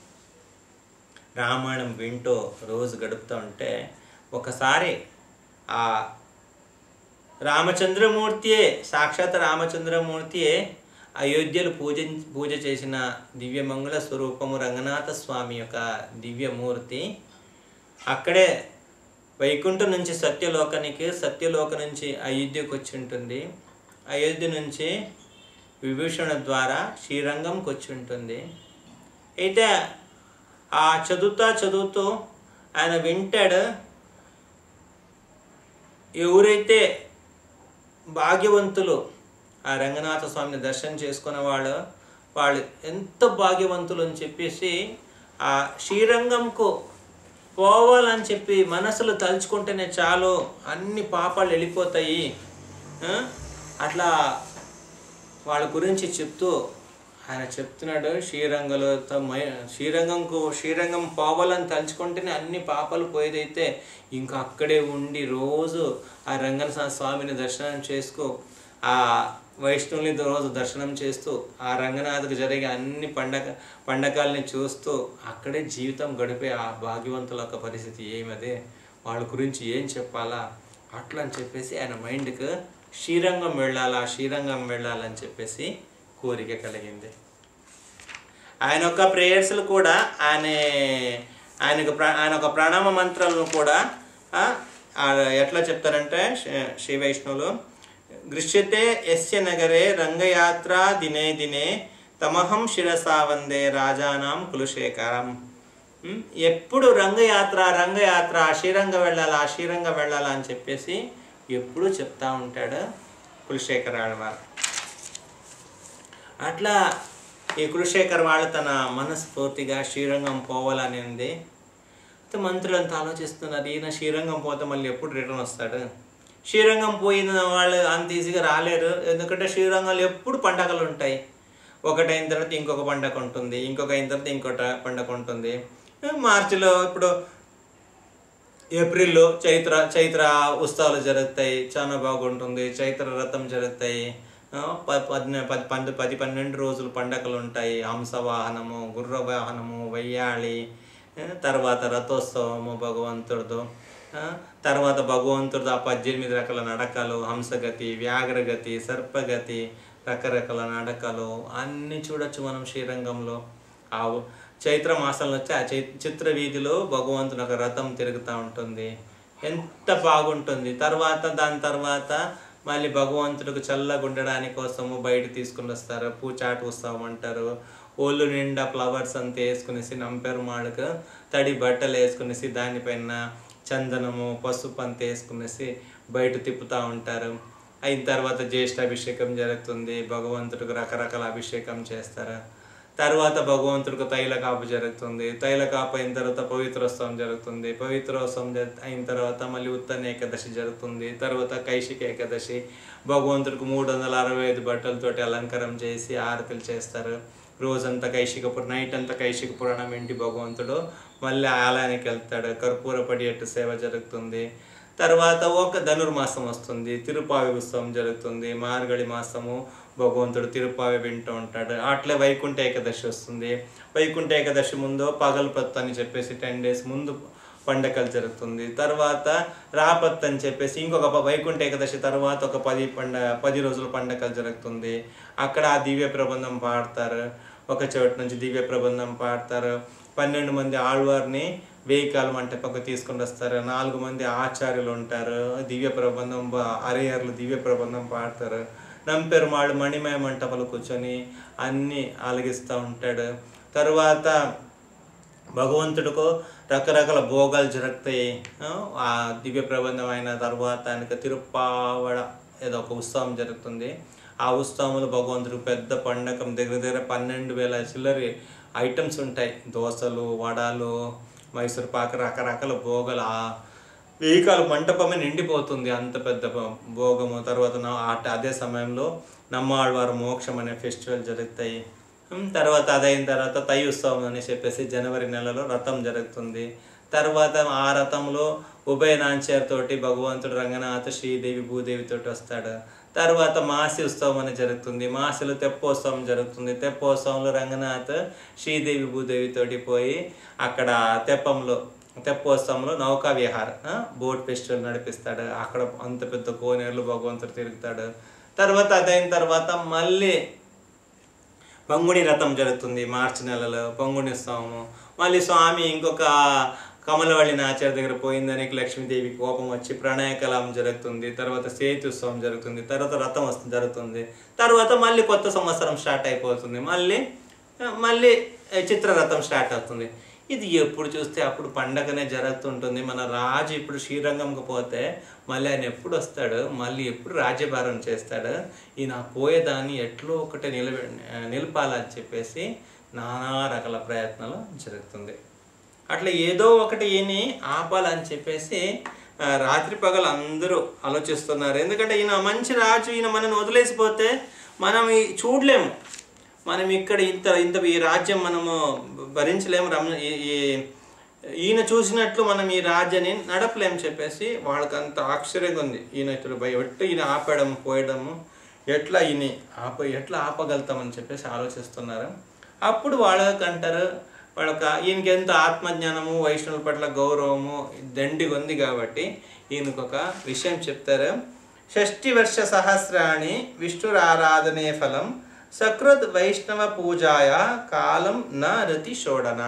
రామాయణం వింటూ రోజు గడుపుతూ ఉంటే ఒకసారి ఆ రామచంద్రమూర్తియే సాక్షాత్ రామచంద్రమూర్తియే అయోధ్యలో పూజ పూజ చేసిన దివ్యమంగళ స్వరూపము రంగనాథ స్వామి యొక్క దివ్యమూర్తి అక్కడే వైకుంఠం నుంచి సత్యలోకానికి సత్యలోక నుంచి అయోధ్యకు వచ్చి ఉంటుంది అయోధ్య నుంచి విభీషణ ద్వారా శ్రీరంగంకి వచ్చి ఉంటుంది అయితే ఆ చదువుతా చదువుతూ ఆయన వింటాడు ఎవరైతే భాగ్యవంతులు ఆ రంగనాథ స్వామిని దర్శనం చేసుకున్న వాళ్ళు వాళ్ళు ఎంత భాగ్యవంతులు అని చెప్పేసి ఆ శ్రీరంగంకు పోవాలని చెప్పి మనసులో తలుచుకుంటేనే చాలు అన్ని పాపాలు వెళ్ళిపోతాయి ఆ? అట్లా వాళ్ళ గురించి చెప్తూ ఆయన చెప్తున్నాడు శ్రీరంగంలో శ్రీరంగంకు శ్రీరంగం పోవాలని తలుచుకుంటేనే అన్ని పాపాలు పోయేదైతే ఇంకా అక్కడే ఉండి రోజు ఆ రంగన స్వామిని దర్శనం చేసుకో ఆ వైష్ణవుని రోజు దర్శనం చేస్తూ ఆ రంగనాథకు జరిగే అన్ని పండగ పండగల్ని చూస్తూ అక్కడే జీవితం గడిపే ఆ భాగ్యవంతుల యొక్క పరిస్థితి ఏమదే వాళ్ళ గురించి ఏం చెప్పాలా అట్లా అని చెప్పేసి ఆయన మైండ్కి శ్రీరంగం వెళ్ళాలా శ్రీరంగం వెళ్ళాలని చెప్పేసి కోరిక కలిగింది ఆయన యొక్క ప్రేయర్స్లు కూడా ఆయన ఆయనకు ప్ర ఆయన ఒక ప్రణామ మంత్రాలను కూడా ఆ, ఆ, ఎట్లా చెప్తారంటే శ్రీ- శ్రీ వైష్ణవులు గృశ్యతే యస్య నగరే రంగయాత్ర దినే దినే తమహం శిరసా వందే రాజానాం కులశేఖరం ఉమ్, ఎప్పుడు రంగయాత్ర రంగయాత్ర శ్రీరంగ వెళ్ళాలా శ్రీరంగ వెళ్ళాలా అని చెప్పేసి ఎప్పుడూ చెప్తా ఉంటాడు కులశేఖరాడు వారు అట్లా ఈ కులశేఖర్ వాళ్ళు తన మనస్ఫూర్తిగా శ్రీరంగం పోవాలని ఉంది అయితే మంత్రులు అంతా ఆలోచిస్తున్నారు ఈయన శ్రీరంగం పోతే మళ్ళీ ఎప్పుడు రిటర్న్ వస్తాడు శ్రీరంగం పోయిన వాళ్ళు అంత ఈజీగా రాలేరు ఎందుకంటే శ్రీరంగంలో ఎప్పుడు పండగలు ఉంటాయి ఒకటైన తర్వాత ఇంకొక పండగ ఉంటుంది ఇంకొక అయిన తర్వాత ఇంకొక పండగ ఉంటుంది మార్చిలో ఇప్పుడు ఏప్రిల్లో చైత్ర చైత్ర ఉత్సవాలు జరుగుతాయి చాలా బాగుంటుంది చైత్ర రథం జరుగుతాయి ఆ, ప- పద్న పది పన్నెండు పది పన్నెండు రోజులు పండగలు ఉంటాయి హంస వాహనము గుర్ర వాహనము వయ్యాళి ఆ, తర్వాత రథోత్సవము భగవంతుడితో ఆ, తర్వాత భగవంతుడితో ఆ పద్దెనిమిది రకాల నడకలు హంసగతి వ్యాఘ్రగతి సర్పగతి రకరకాల నడకలు అన్నీ చూడొచ్చు మనం శ్రీరంగంలో ఆ చైత్ర మాసంలో వచ్చి ఆ చై చిత్ర వీధిలో భగవంతుని ఒక రథం తిరుగుతూ ఉంటుంది ఎంత బాగుంటుంది తర్వాత దాని తర్వాత మళ్ళీ భగవంతుడికి చల్లగా ఉండడానికి కోసము బయట తీసుకుని వస్తారు పూచాట ఉత్సవం అంటారు ఒళ్ళు నిండా ఫ్లవర్స్ అంతా వేసుకునేసి నంపెరుమాళ్ళకు తడి బట్టలు వేసుకునేసి దానిపైన చందనము పసుపు అంతా వేసుకునేసి బయట తిప్పుతూ ఉంటారు అయిన తర్వాత జ్యేష్ఠ అభిషేకం జరుగుతుంది భగవంతుడికి రకరకాల అభిషేకం చేస్తారు తర్వాత భగవంతుడికి తైలకాపు జరుగుతుంది తైలకాపు అయిన తర్వాత పవిత్రోత్సవం జరుగుతుంది పవిత్రోత్సవం జరి- అయిన తర్వాత మళ్ళీ ఉత్తన ఏకాదశి జరుగుతుంది తర్వాత కైశిక ఏకాదశి భగవంతుడికి మూడు వందల అరవై ఐదు బట్టలతోటి అలంకారం చేసి ఆరతులు చేస్తారు రోజంతా కైశిక పుర నైట్ అంతా కైశిక పురాణం ఇంటి భగవంతుడు మళ్ళీ ఆలయానికి వెళ్తాడు కర్పూర పడియట్టు సేవ జరుగుతుంది తర్వాత ఒక ధనుర్మాసం వస్తుంది తిరుపావి ఉత్సవం జరుగుతుంది మార్గడి మాసము భగవంతుడు తిరుపావి వింటూ ఉంటాడు అట్లే వైకుంఠ ఏకాదశి వస్తుంది వైకుంఠ ఏకాదశి ముందు పగలపత్తు అని చెప్పేసి టెన్ డేస్ ముందు పండగలు జరుగుతుంది తర్వాత రాపత్ అని చెప్పేసి ఇంకొక ప- వైకుంఠ ఏకాదశి తర్వాత ఒక పది పండగ పది రోజుల పండగలు జరుగుతుంది అక్కడ ఆ దివ్య ప్రబంధం పాడతారు ఒక చోటు నుంచి దివ్య ప్రబంధం పాడతారు పన్నెండు మంది ఆళ్వారిని వెయ్యి కాలం మంటపకు తీసుకొని వస్తారు నాలుగు మంది ఆచార్యులు ఉంటారు దివ్య ప్రబంధం బ- అరయర్లు దివ్య ప్రబంధం పాడతారు నంపెరుమాళ్ళు మణిమయ మంటపలు కూర్చొని అన్నీ ఆలగిస్తూ ఉంటాడు తరువాత భగవంతుడికు రకరకాల భోగాలు జరుగుతాయి ఆ, ఆ దివ్య ప్రబంధం అయిన తర్వాత ఆయనకు తిరుప్పావడ ఏదో ఒక ఉత్సవం జరుగుతుంది ఆ ఉత్సవంలో భగవంతుడికి పెద్ద పండగం దగ్గర దగ్గర పన్నెండు వేల చిల్లరి ఐటమ్స్ ఉంటాయి దోశలు వడలు మైసూర్ పాక రకరకాల భోగాలు ఆ వెహికల్ మంటపమే నిండిపోతుంది అంత పెద్ద భ- భోగము తర్వాత నా- ఆ- అదే సమయంలో నమ్మాళ్వారు మోక్షం అనే ఫెస్టివల్ జరుగుతాయి ఉమ్, తర్వాత అదైన తర్వాత తై ఉత్సవం అని చెప్పేసి జనవరి నెలలో రథం జరుగుతుంది తర్వాత ఆ రథంలో ఉభయ నాంచార్ తోటి భగవంతుడు రంగనాథ శ్రీదేవి భూదేవి తోటి వస్తాడు తర్వాత మాసి ఉత్సవం అని జరుగుతుంది మాసిలో తెప్పోత్సవం జరుగుతుంది తెప్పోత్సవంలో రంగనాథ్ శ్రీదేవి భూదేవి తోటి పోయి అక్కడ తెప్పంలో తెప్పోత్సవంలో నౌకా విహార్ ఆ, బోట్ ఫెస్టివల్ నడిపిస్తాడు అక్కడ అంత పెద్ద కోనేరులు భగవంతుడు తిరుగుతాడు తర్వాత అదైన తర్వాత మళ్ళీ పంగుని రథం జరుగుతుంది మార్చి నెలలో పంగుని ఉత్సవము మళ్ళీ స్వామి ఇంకొక కమలవల్లి నాచార్య దగ్గర పోయిందని లక్ష్మీదేవి కోపం వచ్చి ప్రణయ కలాం జరుగుతుంది తర్వాత సేతు ఉత్సవం జరుగుతుంది తర్వాత రథం వస్తుంది జరుగుతుంది తర్వాత మళ్ళీ కొత్త సంవత్సరం స్టార్ట్ అయిపోతుంది మళ్ళీ మళ్ళీ చిత్రరథం స్టార్ట్ అవుతుంది ఇది ఎప్పుడు చూస్తే అప్పుడు పండగనే జరుగుతుంటుంది మన రాజు ఇప్పుడు శ్రీరంగంకి పోతే మళ్ళీ ఆయన ఎప్పుడు వస్తాడు మళ్ళీ ఎప్పుడు రాజ్యభారం చేస్తాడు ఈయన పోయేదాన్ని ఎట్లో ఒకటి నిలబె నిలపాలని చెప్పేసి నానా రకాల ప్రయత్నాలు జరుగుతుంది అట్లా ఏదో ఒకటి ఈయన్ని ఆపాలని చెప్పేసి ఆ, రాత్రి పగలు అందరూ ఆలోచిస్తున్నారు ఎందుకంటే ఈయన మంచి రాజు ఈయన మనని వదిలేసిపోతే మనం ఈ చూడలేము మనం ఇక్కడ ఇంత ఇంత ఈ రాజ్యం మనము భరించలేము రమ ఈ- ఈ- ఈయన చూసినట్లు మనం ఈ రాజ్యాన్ని నడపలేం చెప్పేసి వాళ్ళకంత ఆశ్చర్యంగా ఉంది ఈయన ఇతడు బయట ఈయన ఆపడం పోయడము ఎట్లా ఈయన ఆప ఎట్లా ఆపగలుగుతామని చెప్పేసి ఆలోచిస్తున్నారు అప్పుడు వాళ్ళకి అంటారు వాళ్ళక ఈయనకి ఎంత ఆత్మజ్ఞానము వైష్ణవుల పట్ల గౌరవము దండిగా ఉంది కాబట్టి ఈయనకు ఒక విషయం చెప్తారు షష్ఠి వర్ష సహస్రాణి విష్ణురారాధనే ఫలం సకృత్ వైష్ణవ పూజాయ కాలం న రతి షోడన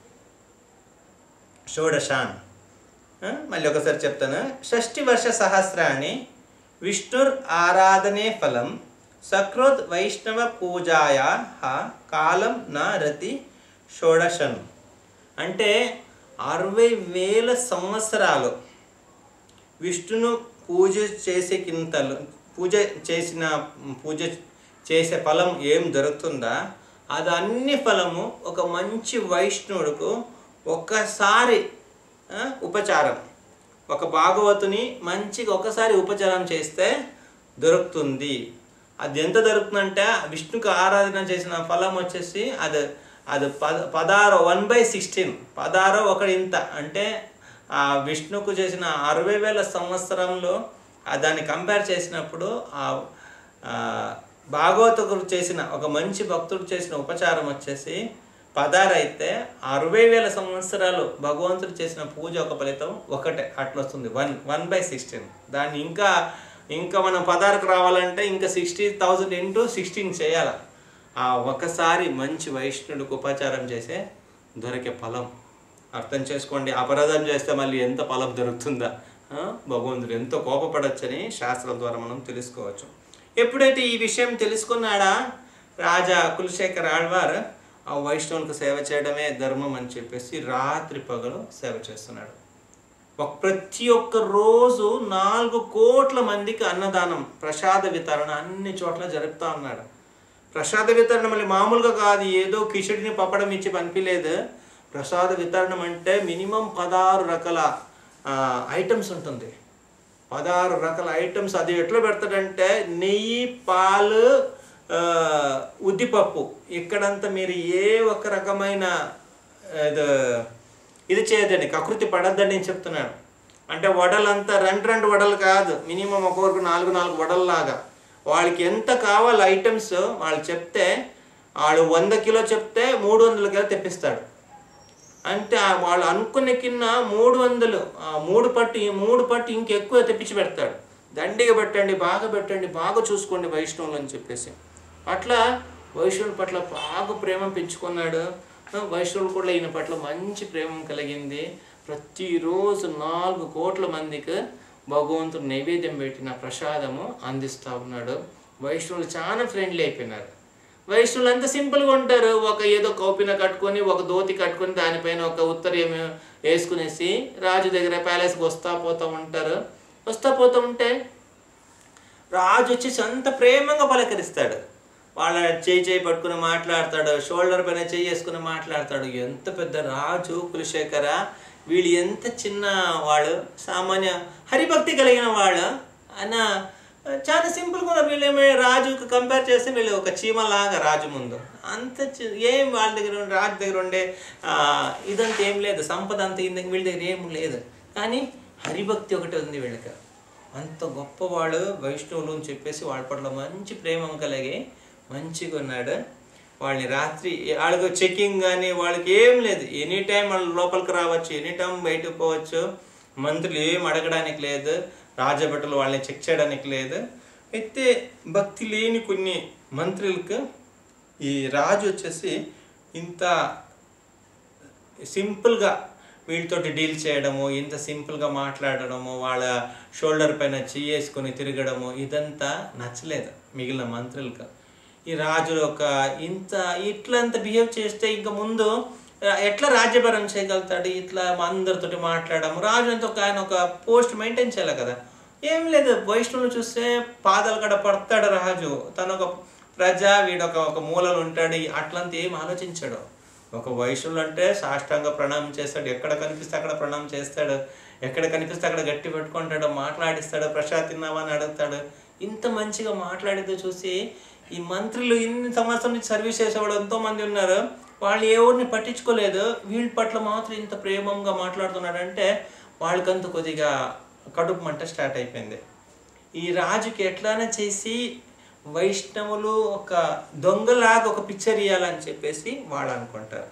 షోడశాన్ ఆ, మళ్ళీ ఒకసారి చెప్తాను షష్ఠి వర్ష సహస్రాణి విష్ణుర్ ఆరాధనే ఫలం సకృత్ వైష్ణవ పూజాయ కాలం న రతి షోడశన్ అంటే అరవై వేల సంవత్సరాలు విష్ణును పూజ చేసే కింతలు పూజ చేసిన పూజ చేసే ఫలం ఏం దొరుకుతుందా అది అన్ని ఫలము ఒక మంచి వైష్ణవుడుకు ఒక్కసారి ఆ, ఉపచారం ఒక భాగవతుని మంచిగా ఒకసారి ఉపచారం చేస్తే దొరుకుతుంది అది ఎంత దొరుకుతుందంటే విష్ణుకు ఆరాధన చేసిన ఫలం వచ్చేసి అది అది పద పదహారు వన్ బై సిక్స్టీన్ పదహారు ఒకటి ఇంత అంటే ఆ విష్ణుకు చేసిన అరవై వేల సంవత్సరంలో ఆ దాన్ని కంపేర్ చేసినప్పుడు ఆ ఆ, భాగవతకుడు చేసిన ఒక మంచి భక్తుడు చేసిన ఉపచారం వచ్చేసి పదారు అయితే అరవై వేల సంవత్సరాలు భగవంతుడు చేసిన పూజ ఒక ఫలితం ఒకటే అట్లా వస్తుంది వన్ వన్ బై సిక్స్టీన్ దాన్ని ఇంకా ఇంకా మనం పదారకు రావాలంటే ఇంకా సిక్స్టీ థౌజండ్ ఇంటూ సిక్స్టీన్ చేయాలి ఆ ఒకసారి మంచి వైష్ణుడికి ఉపచారం చేసే దొరికే ఫలం అర్థం చేసుకోండి అపరాధం చేస్తే మళ్ళీ ఎంత ఫలం దొరుకుతుందా ఆ? భగవంతుడు ఎంతో కోపపడొచ్చని శాస్త్రం ద్వారా మనం తెలుసుకోవచ్చు ఎప్పుడైతే ఈ విషయం తెలుసుకున్నాడా రాజా కులశేఖర్ ఆళ్వార్ ఆ వైష్ణవునికి సేవ చేయడమే ధర్మం అని చెప్పేసి రాత్రి పగలు సేవ చేస్తున్నాడు ఒక ప్రతి ఒక్క రోజు నాలుగు కోట్ల మందికి అన్నదానం ప్రసాద వితరణ అన్ని చోట్ల జరుపుతా ఉన్నాడు ప్రసాద వితరణ మళ్ళీ మామూలుగా కాదు ఏదో కిషడిని పప్పడం ఇచ్చి పంపిలేదు ప్రసాద వితరణం అంటే మినిమం పదహారు రకాల ఐటమ్స్ ఉంటుంది పదహారు రకాల ఐటమ్స్ అది ఎట్లా పెడతాడంటే నెయ్యి పాలు ఆ, ఉద్దిపప్పు ఇక్కడంతా మీరు ఏ ఒక రకమైన ఇది ఇది చేయదండి కకృతి పడద్దని నేను చెప్తున్నాను అంటే వడలంతా రెండు రెండు వడలు కాదు మినిమం ఒక్కొక్కరికి నాలుగు నాలుగు వడల్లాగా వాళ్ళకి ఎంత కావాలి ఐటమ్స్ వాళ్ళు చెప్తే వాళ్ళు వంద కిలో చెప్తే మూడు వందల కిలో తెప్పిస్తాడు అంటే ఆ వాళ్ళు అనుకున్న కింద మూడు వందలు ఆ మూడు పట్టు ఈ మూడు పట్టు ఇంకెక్కువ తెప్పించి పెడతాడు దండిగా పెట్టండి బాగా పెట్టండి బాగా చూసుకోండి వైష్ణవులు అని చెప్పేసి అట్లా వైష్ణవుల పట్ల బాగా ప్రేమ పెంచుకున్నాడు ఆ, వైష్ణవులు కూడా ఈయన పట్ల మంచి ప్రేమ కలిగింది ప్రతిరోజు నాలుగు కోట్ల మందికి భగవంతుడు నైవేద్యం పెట్టిన ప్రసాదము అందిస్తూ ఉన్నాడు వైష్ణవులు చాలా ఫ్రెండ్లీ అయిపోయినారు వైష్ణవులు అంత సింపుల్గా ఉంటారు ఒక ఏదో కౌపిన కట్టుకొని ఒక ధోతి కట్టుకొని దానిపైన ఒక ఉత్తరీయం వేసుకునేసి రాజు దగ్గర ప్యాలెస్కి వస్తా పోతూ ఉంటారు వస్తా పోతూ ఉంటే రాజు వచ్చేసి అంత ప్రేమగా పలకరిస్తాడు వాళ్ళ చేయి చేయి పట్టుకుని మాట్లాడతాడు షోల్డర్ పైన చేయి వేసుకుని మాట్లాడతాడు ఎంత పెద్ద రాజు కులశేఖర వీళ్ళు ఎంత చిన్న వాళ్ళు సామాన్య హరిభక్తి కలిగిన వాళ్ళు ఆయన చాలా సింపుల్గా ఉన్నారు వీళ్ళు ఏమి రాజుకి కంపేర్ చేస్తే వీళ్ళు ఒక చీమలాగా రాజు ముందు అంత చి- ఏం వాళ్ళ దగ్గర ఉండే రాజు దగ్గర ఉండే ఆ, ఇదంతా ఏం లేదు సంపద అంత ఇంత వీళ్ళ దగ్గర ఏం లేదు కానీ హరిభక్తి ఒకటి ఉంది వీళ్ళకి అంత గొప్పవాడు వైష్ణవులు అని చెప్పేసి వాళ్ళ పట్ల మంచి ప్రేమ కలిగి మంచిగా ఉన్నాడు వాళ్ళని రాత్రి వాళ్ళకి చెకింగ్ కానీ వాళ్ళకి ఏం లేదు ఎనీ టైం వాళ్ళు లోపలికి రావచ్చు ఎనీ టైం బయటకు పోవచ్చు మంత్రులు ఏం అడగడానికి లేదు రాజభటులు వాళ్ళని చెక్ చేయడానికి లేదు అయితే భక్తి లేని కొన్ని మంత్రులకు ఈ రాజు వచ్చేసి ఇంత సింపుల్గా వీళ్ళతోటి డీల్ చేయడము ఇంత సింపుల్గా మాట్లాడడము వాళ్ళ షోల్డర్ పైన చెయ్యేసుకొని తిరగడము ఇదంతా నచ్చలేదు మిగిలిన మంత్రులకు ఈ రాజు ఒక ఇంత ఇట్లంత బిహేవ్ చేస్తే ఇంకా ముందు ఆ, ఎట్లా రాజ్యభరం చేయగలుగుతాడు ఇట్లా అందరితోటి మాట్లాడము రాజు అంత ఒక ఆయన ఒక పోస్ట్ మెయింటైన్ చేయాలి కదా ఏం లేదు వైష్ణవులు చూస్తే పాదాలు కడ పడతాడు రాజు తను ఒక ప్రజ వీడొక ఒక మూలలు ఉంటాడు అట్లంతా ఏం ఆలోచించాడు ఒక వైష్ణవులు అంటే సాష్టాంగ ప్రణామం చేస్తాడు ఎక్కడ కనిపిస్తే అక్కడ ప్రణామం చేస్తాడు ఎక్కడ కనిపిస్తే అక్కడ గట్టి పెట్టుకుంటాడు మాట్లాడిస్తాడు ప్రసాద్ తిన్నావా అని అడుగుతాడు ఇంత మంచిగా మాట్లాడితే చూసి ఈ మంత్రులు ఇన్ని సంవత్సరం నుంచి సర్వీస్ చేసేవాడు ఎంతో మంది ఉన్నారు వాళ్ళు ఎవరిని పట్టించుకోలేదు వీళ్ళ పట్ల మాత్రం ఇంత ప్రేమంగా మాట్లాడుతున్నాడంటే వాళ్ళకంత కొద్దిగా కడుపు మంట స్టార్ట్ అయిపోయింది ఈ రాజుకి ఎట్లానే చేసి వైష్ణవులు ఒక దొంగలాగా ఒక పిక్చర్ ఇవ్వాలని చెప్పేసి వాళ్ళు అనుకుంటారు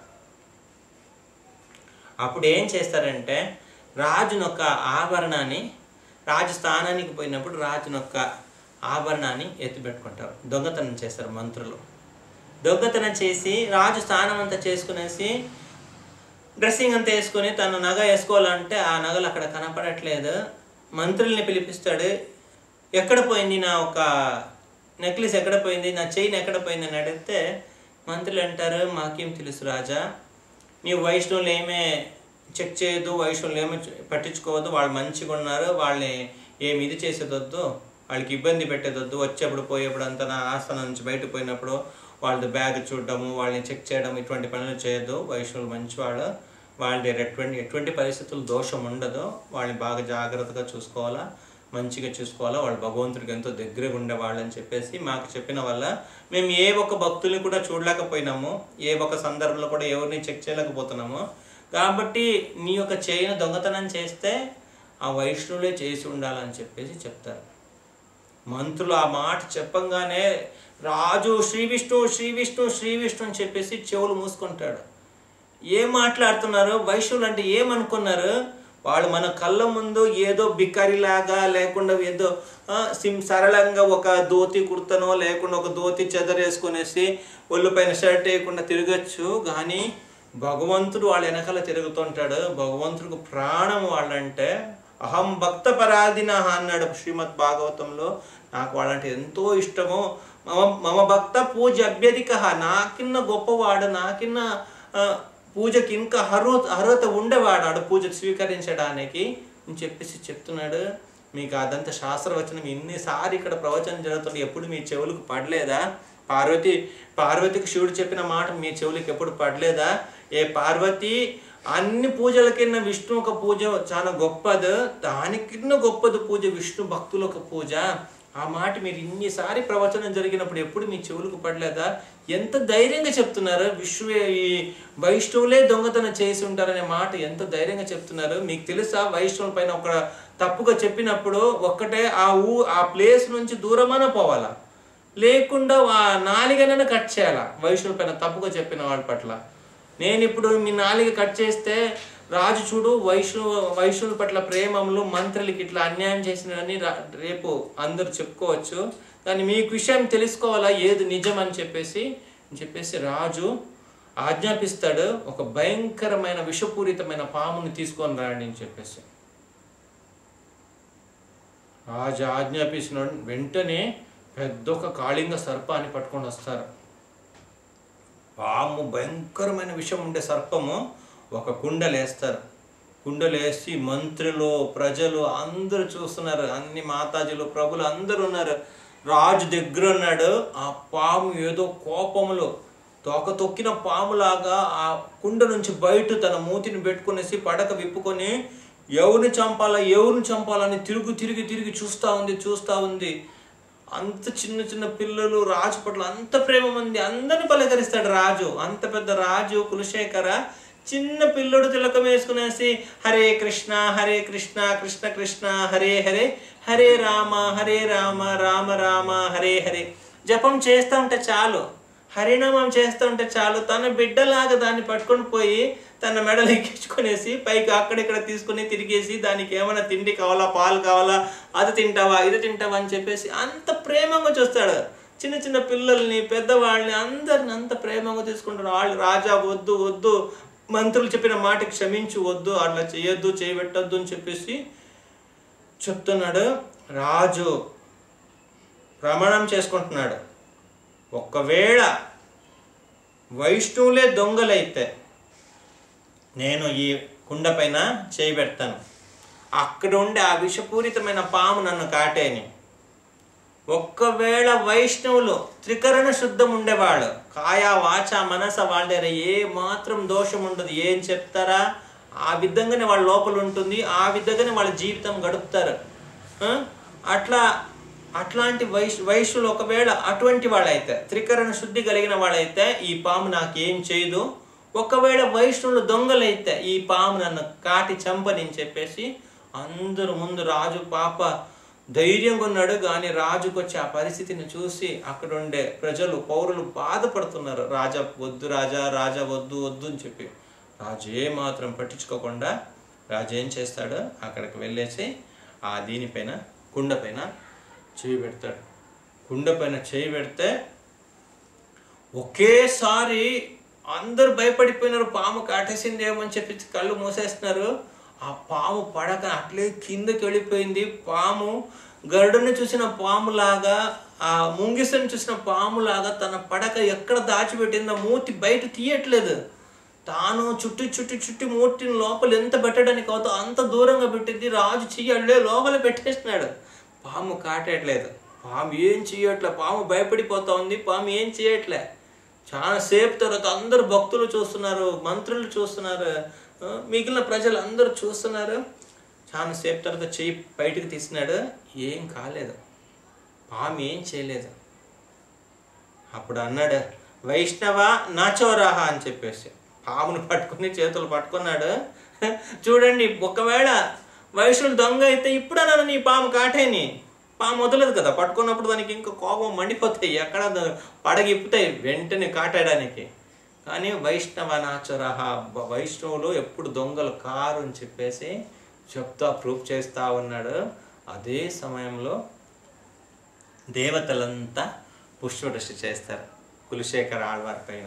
అప్పుడు ఏం చేస్తారంటే రాజునొక్క ఆభరణాన్ని రాజు స్థానానికి పోయినప్పుడు రాజునొక్క ఆభరణాన్ని ఎత్తిపెట్టుకుంటారు దొంగతనం చేస్తారు మంత్రులు దొంగతనం చేసి రాజు స్థానం అంతా చేసుకునేసి డ్రెస్సింగ్ అంతా వేసుకొని తను నగ వేసుకోవాలంటే ఆ నగలు అక్కడ కనపడట్లేదు మంత్రుల్ని పిలిపిస్తాడు ఎక్కడ పోయింది నా ఒక నెక్లెస్ ఎక్కడ పోయింది నా చైన్ ఎక్కడ పోయింది అని అడిగితే మంత్రులు అంటారు మాకేం తెలుసు రాజా నీవు వైష్ణవులు ఏమే చెక్ చేయొద్దు వైష్ణవులు ఏమి పట్టించుకోవద్దు వాళ్ళు మంచిగా ఉన్నారు వాళ్ళని ఏమి ఇది చేసేదొద్దు వాళ్ళకి ఇబ్బంది పెట్టేదొద్దు వచ్చేప్పుడు పోయేప్పుడు అంతా నా ఆస్థానం నుంచి బయటకు పోయినప్పుడు వాళ్ళది బ్యాగ్ చూడడము వాళ్ళని చెక్ చేయడం ఇటువంటి పనులు చేయొద్దు వైష్ణవులు మంచివాళ్ళు వాళ్ళ ఎటువంటి ఎటువంటి పరిస్థితులు దోషం ఉండదో వాళ్ళని బాగా జాగ్రత్తగా చూసుకోవాలా మంచిగా చూసుకోవాలా వాళ్ళు భగవంతుడికి ఎంతో దగ్గరగా ఉండేవాళ్ళని చెప్పేసి మాకు చెప్పిన వల్ల మేము ఏ ఒక్క భక్తుల్ని కూడా చూడలేకపోయినాము ఏ ఒక్క సందర్భంలో కూడా ఎవరిని చెక్ చేయలేకపోతున్నాము కాబట్టి నీ యొక్క చేయను దొంగతనం చేస్తే ఆ వైష్ణవులే చేసి ఉండాలని చెప్పేసి చెప్తారు మంత్రులు ఆ మాట చెప్పంగానే రాజు శ్రీ విష్ణు శ్రీ విష్ణు శ్రీ విష్ణు అని చెప్పేసి చెవులు మూసుకుంటాడు ఏం మాట్లాడుతున్నారు వైష్ణవులు అంటే ఏమనుకున్నారు వాళ్ళు మన కళ్ళ ముందు ఏదో బిక్కరిలాగా లేకుండా ఏదో ఆ, సిం సరళంగా ఒక ధోతి కుర్తనో లేకుండా ఒక ధోతి చెదరేసుకునేసి ఒళ్ళు పైన షర్ట్ వేయకుండా తిరగచ్చు కానీ భగవంతుడు వాళ్ళ వెనకాల తిరుగుతుంటాడు భగవంతుడికి ప్రాణం వాళ్ళంటే అహం భక్త పరాధిన అన్నాడు శ్రీమద్ భాగవతంలో నాకు వాళ్ళంటే ఎంతో ఇష్టము మమ మమ భక్త పూజ అభ్యధిక నాకిన్న గొప్పవాడు నాకిన్న ఆ, పూజకి ఇంకా అర్హత అర్హత ఉండేవాడు పూజ స్వీకరించడానికి అని చెప్పేసి చెప్తున్నాడు మీకు అదంతా శాస్త్రవచనం ఇన్నిసారి ఇక్కడ ప్రవచనం జరుగుతుంది ఎప్పుడు మీ చెవులకు పడలేదా పార్వతి పార్వతికి శివుడు చెప్పిన మాట మీ చెవులకు ఎప్పుడు పడలేదా ఏ పార్వతి అన్ని పూజల కింద విష్ణు ఒక పూజ చాలా గొప్పది దానికిన్న గొప్పది పూజ విష్ణు భక్తుల ఒక పూజ ఆ మాట మీరు ఇన్నిసారి ప్రవచనం జరిగినప్పుడు ఎప్పుడు మీ చెవులకు పడలేదా ఎంత ధైర్యంగా చెప్తున్నారు విశ్వ ఈ వైష్ణవులే దొంగతనం చేసి ఉంటారనే మాట ఎంత ధైర్యంగా చెప్తున్నారు మీకు తెలుసా వైష్ణవుల పైన ఒక తప్పుగా చెప్పినప్పుడు ఒక్కటే ఆ ఊ ఆ ప్లేస్ నుంచి దూరమైన పోవాలా లేకుండా ఆ నాలిగనైనా కట్ చేయాలా వైష్ణవుల పైన తప్పుగా చెప్పిన వాళ్ళ పట్ల నేను ఇప్పుడు మీ నాలిగ కట్ చేస్తే రాజు చూడు వైష్ణవ వైష్ణవుల పట్ల ప్రేమములు మంత్రులకి ఇట్లా అన్యాయం చేసినని రా- రేపు అందరూ చెప్పుకోవచ్చు కానీ మీకు విషయం తెలుసుకోవాలా ఏది నిజం అని చెప్పేసి అని చెప్పేసి రాజు ఆజ్ఞాపిస్తాడు ఒక భయంకరమైన విషపూరితమైన పాముని తీసుకొని రండి అని చెప్పేసి రాజు ఆజ్ఞాపించిన వెంటనే పెద్ద ఒక కాళింగ సర్పాన్ని పట్టుకొని వస్తారు పాము భయంకరమైన విషం ఉండే సర్పము ఒక కుండలేస్తారు కుండలేసి మంత్రులు ప్రజలు అందరూ చూస్తున్నారు అన్ని మాతాజీలు ప్రభులు అందరూ ఉన్నారు రాజు దగ్గర ఉన్నాడు ఆ పాము ఏదో కోపములో తోక తొక్కిన పాములాగా ఆ కుండ నుంచి బయట తన మూతిని పెట్టుకునేసి పడక విప్పుకొని ఎవరిని చంపాలా ఎవరిని చంపాలని తిరుగు తిరిగి తిరిగి చూస్తా ఉంది చూస్తా ఉంది అంత చిన్న చిన్న పిల్లలు రాజు పట్ల అంత ప్రేమ ఉంది అందరిని పలకరిస్తాడు రాజు అంత పెద్ద రాజు కులశేఖర చిన్న పిల్లడు తిలకం వేసుకునేసి హరే కృష్ణ హరే కృష్ణ కృష్ణ కృష్ణ హరే హరే హరే రామ హరే రామ రామ రామ హరే హరే జపం చేస్తూ ఉంటే చాలు హరినామం చేస్తూ ఉంటే చాలు తన బిడ్డలాగా దాన్ని పట్టుకొని పోయి తన మెడలు ఎక్కించుకునేసి పైకి అక్కడిక్కడ తీసుకుని తిరిగేసి దానికి ఏమైనా తిండి కావాలా పాలు కావాలా అది తింటావా ఇది తింటావా అని చెప్పేసి అంత ప్రేమంగా చూస్తాడు చిన్న చిన్న పిల్లల్ని పెద్దవాళ్ళని అందరిని అంత ప్రేమంగా తీసుకుంటాడు వాళ్ళు రాజా వద్దు వద్దు మంత్రులు చెప్పిన మాట క్షమించు వద్దు అట్లా చేయొద్దు చేయబెట్టొద్దు అని చెప్పేసి చెప్తున్నాడు రాజు ప్రమాణం చేసుకుంటున్నాడు ఒకవేళ వైష్ణవులే దొంగలైతే నేను ఈ కుండ పైన చేయి పెడతాను అక్కడ ఉండే ఆ విషపూరితమైన పాము నన్ను కాటేని ఒక్కవేళ వైష్ణవులు త్రికరణ శుద్ధం ఉండేవాళ్ళు కాయ వాచ మనస వాళ్ళ దగ్గర ఏ మాత్రం దోషం ఉండదు ఏం చెప్తారా ఆ విధంగానే వాళ్ళ లోపల ఉంటుంది ఆ విధంగానే వాళ్ళ జీవితం గడుపుతారు ఆ? అట్లా అట్లాంటి వైశ్ వైశ్యులు ఒకవేళ అటువంటి వాళ్ళైతే త్రికరణ శుద్ధి కలిగిన వాళ్ళైతే ఈ పాము నాకేం చేయదు ఒకవేళ వైష్ణవులు దొంగలైతే ఈ పాము నన్ను కాటి చంపని చెప్పేసి అందరు ముందు రాజు పాప ధైర్యంగా ఉన్నాడు కానీ రాజుకు వచ్చి ఆ పరిస్థితిని చూసి అక్కడ ఉండే ప్రజలు పౌరులు బాధపడుతున్నారు రాజా వద్దు రాజా రాజా వద్దు వద్దు అని చెప్పి రాజు ఏ మాత్రం పట్టించుకోకుండా రాజు ఏం చేస్తాడు అక్కడికి వెళ్ళేసి ఆ దీనిపైన కుండ పైన చేయి పెడతాడు కుండ పైన చేయి పెడితే ఒకేసారి అందరూ భయపడిపోయినారు పాము కాటేసిందేమో అని చెప్పి కళ్ళు మూసేస్తున్నారు ఆ పాము పడక అట్లే కిందకి వెళ్ళిపోయింది పాము గరుడుని చూసిన పాములాగా ఆ ముంగిసని చూసిన పాములాగా తన పడక ఎక్కడ దాచిపెట్టిందో మూతి బయట తీయట్లేదు తాను చుట్టి చుట్టి చుట్టి మూర్తిని లోపల ఎంత పెట్టడానికి అవుతో అంత దూరంగా పెట్టింది రాజు చెయ్యలే లోపల పెట్టేసినాడు పాము కాటట్లేదు పాము ఏం చేయట్లే పాము భయపడిపోతా ఉంది పాము ఏం చేయట్లే చాలా సేపు తర్వాత అందరు భక్తులు చూస్తున్నారు మంత్రులు చూస్తున్నారు ఆ, మిగిలిన ప్రజలు అందరూ చూస్తున్నారు చాలా సేపు తర్వాత చెయ్యి బయటకు తీసినాడు ఏం కాలేదు పాము ఏం చేయలేదు అప్పుడు అన్నాడు వైష్ణవ నాచోరాహ అని చెప్పేసి పామును పట్టుకుని చేతులు పట్టుకున్నాడు చూడండి ఒకవేళ వైష్ణులు దొంగ అయితే ఇప్పుడు అన్నాను నీ పాము కాటేని పాము వదలదు కదా పట్టుకున్నప్పుడు దానికి ఇంకా కోపం మండిపోతాయి ఎక్కడ ద- పడగిప్పుతాయి వెంటనే కాటేయడానికి కానీ వైష్ణవ నాచరహ బ- వైష్ణవులు ఎప్పుడు దొంగలు కారు అని చెప్పేసి చెప్తా ప్రూఫ్ చేస్తా ఉన్నాడు అదే సమయంలో దేవతలంతా పుష్పవృష్టి చేస్తారు కులశేఖర ఆళ్వారి పైన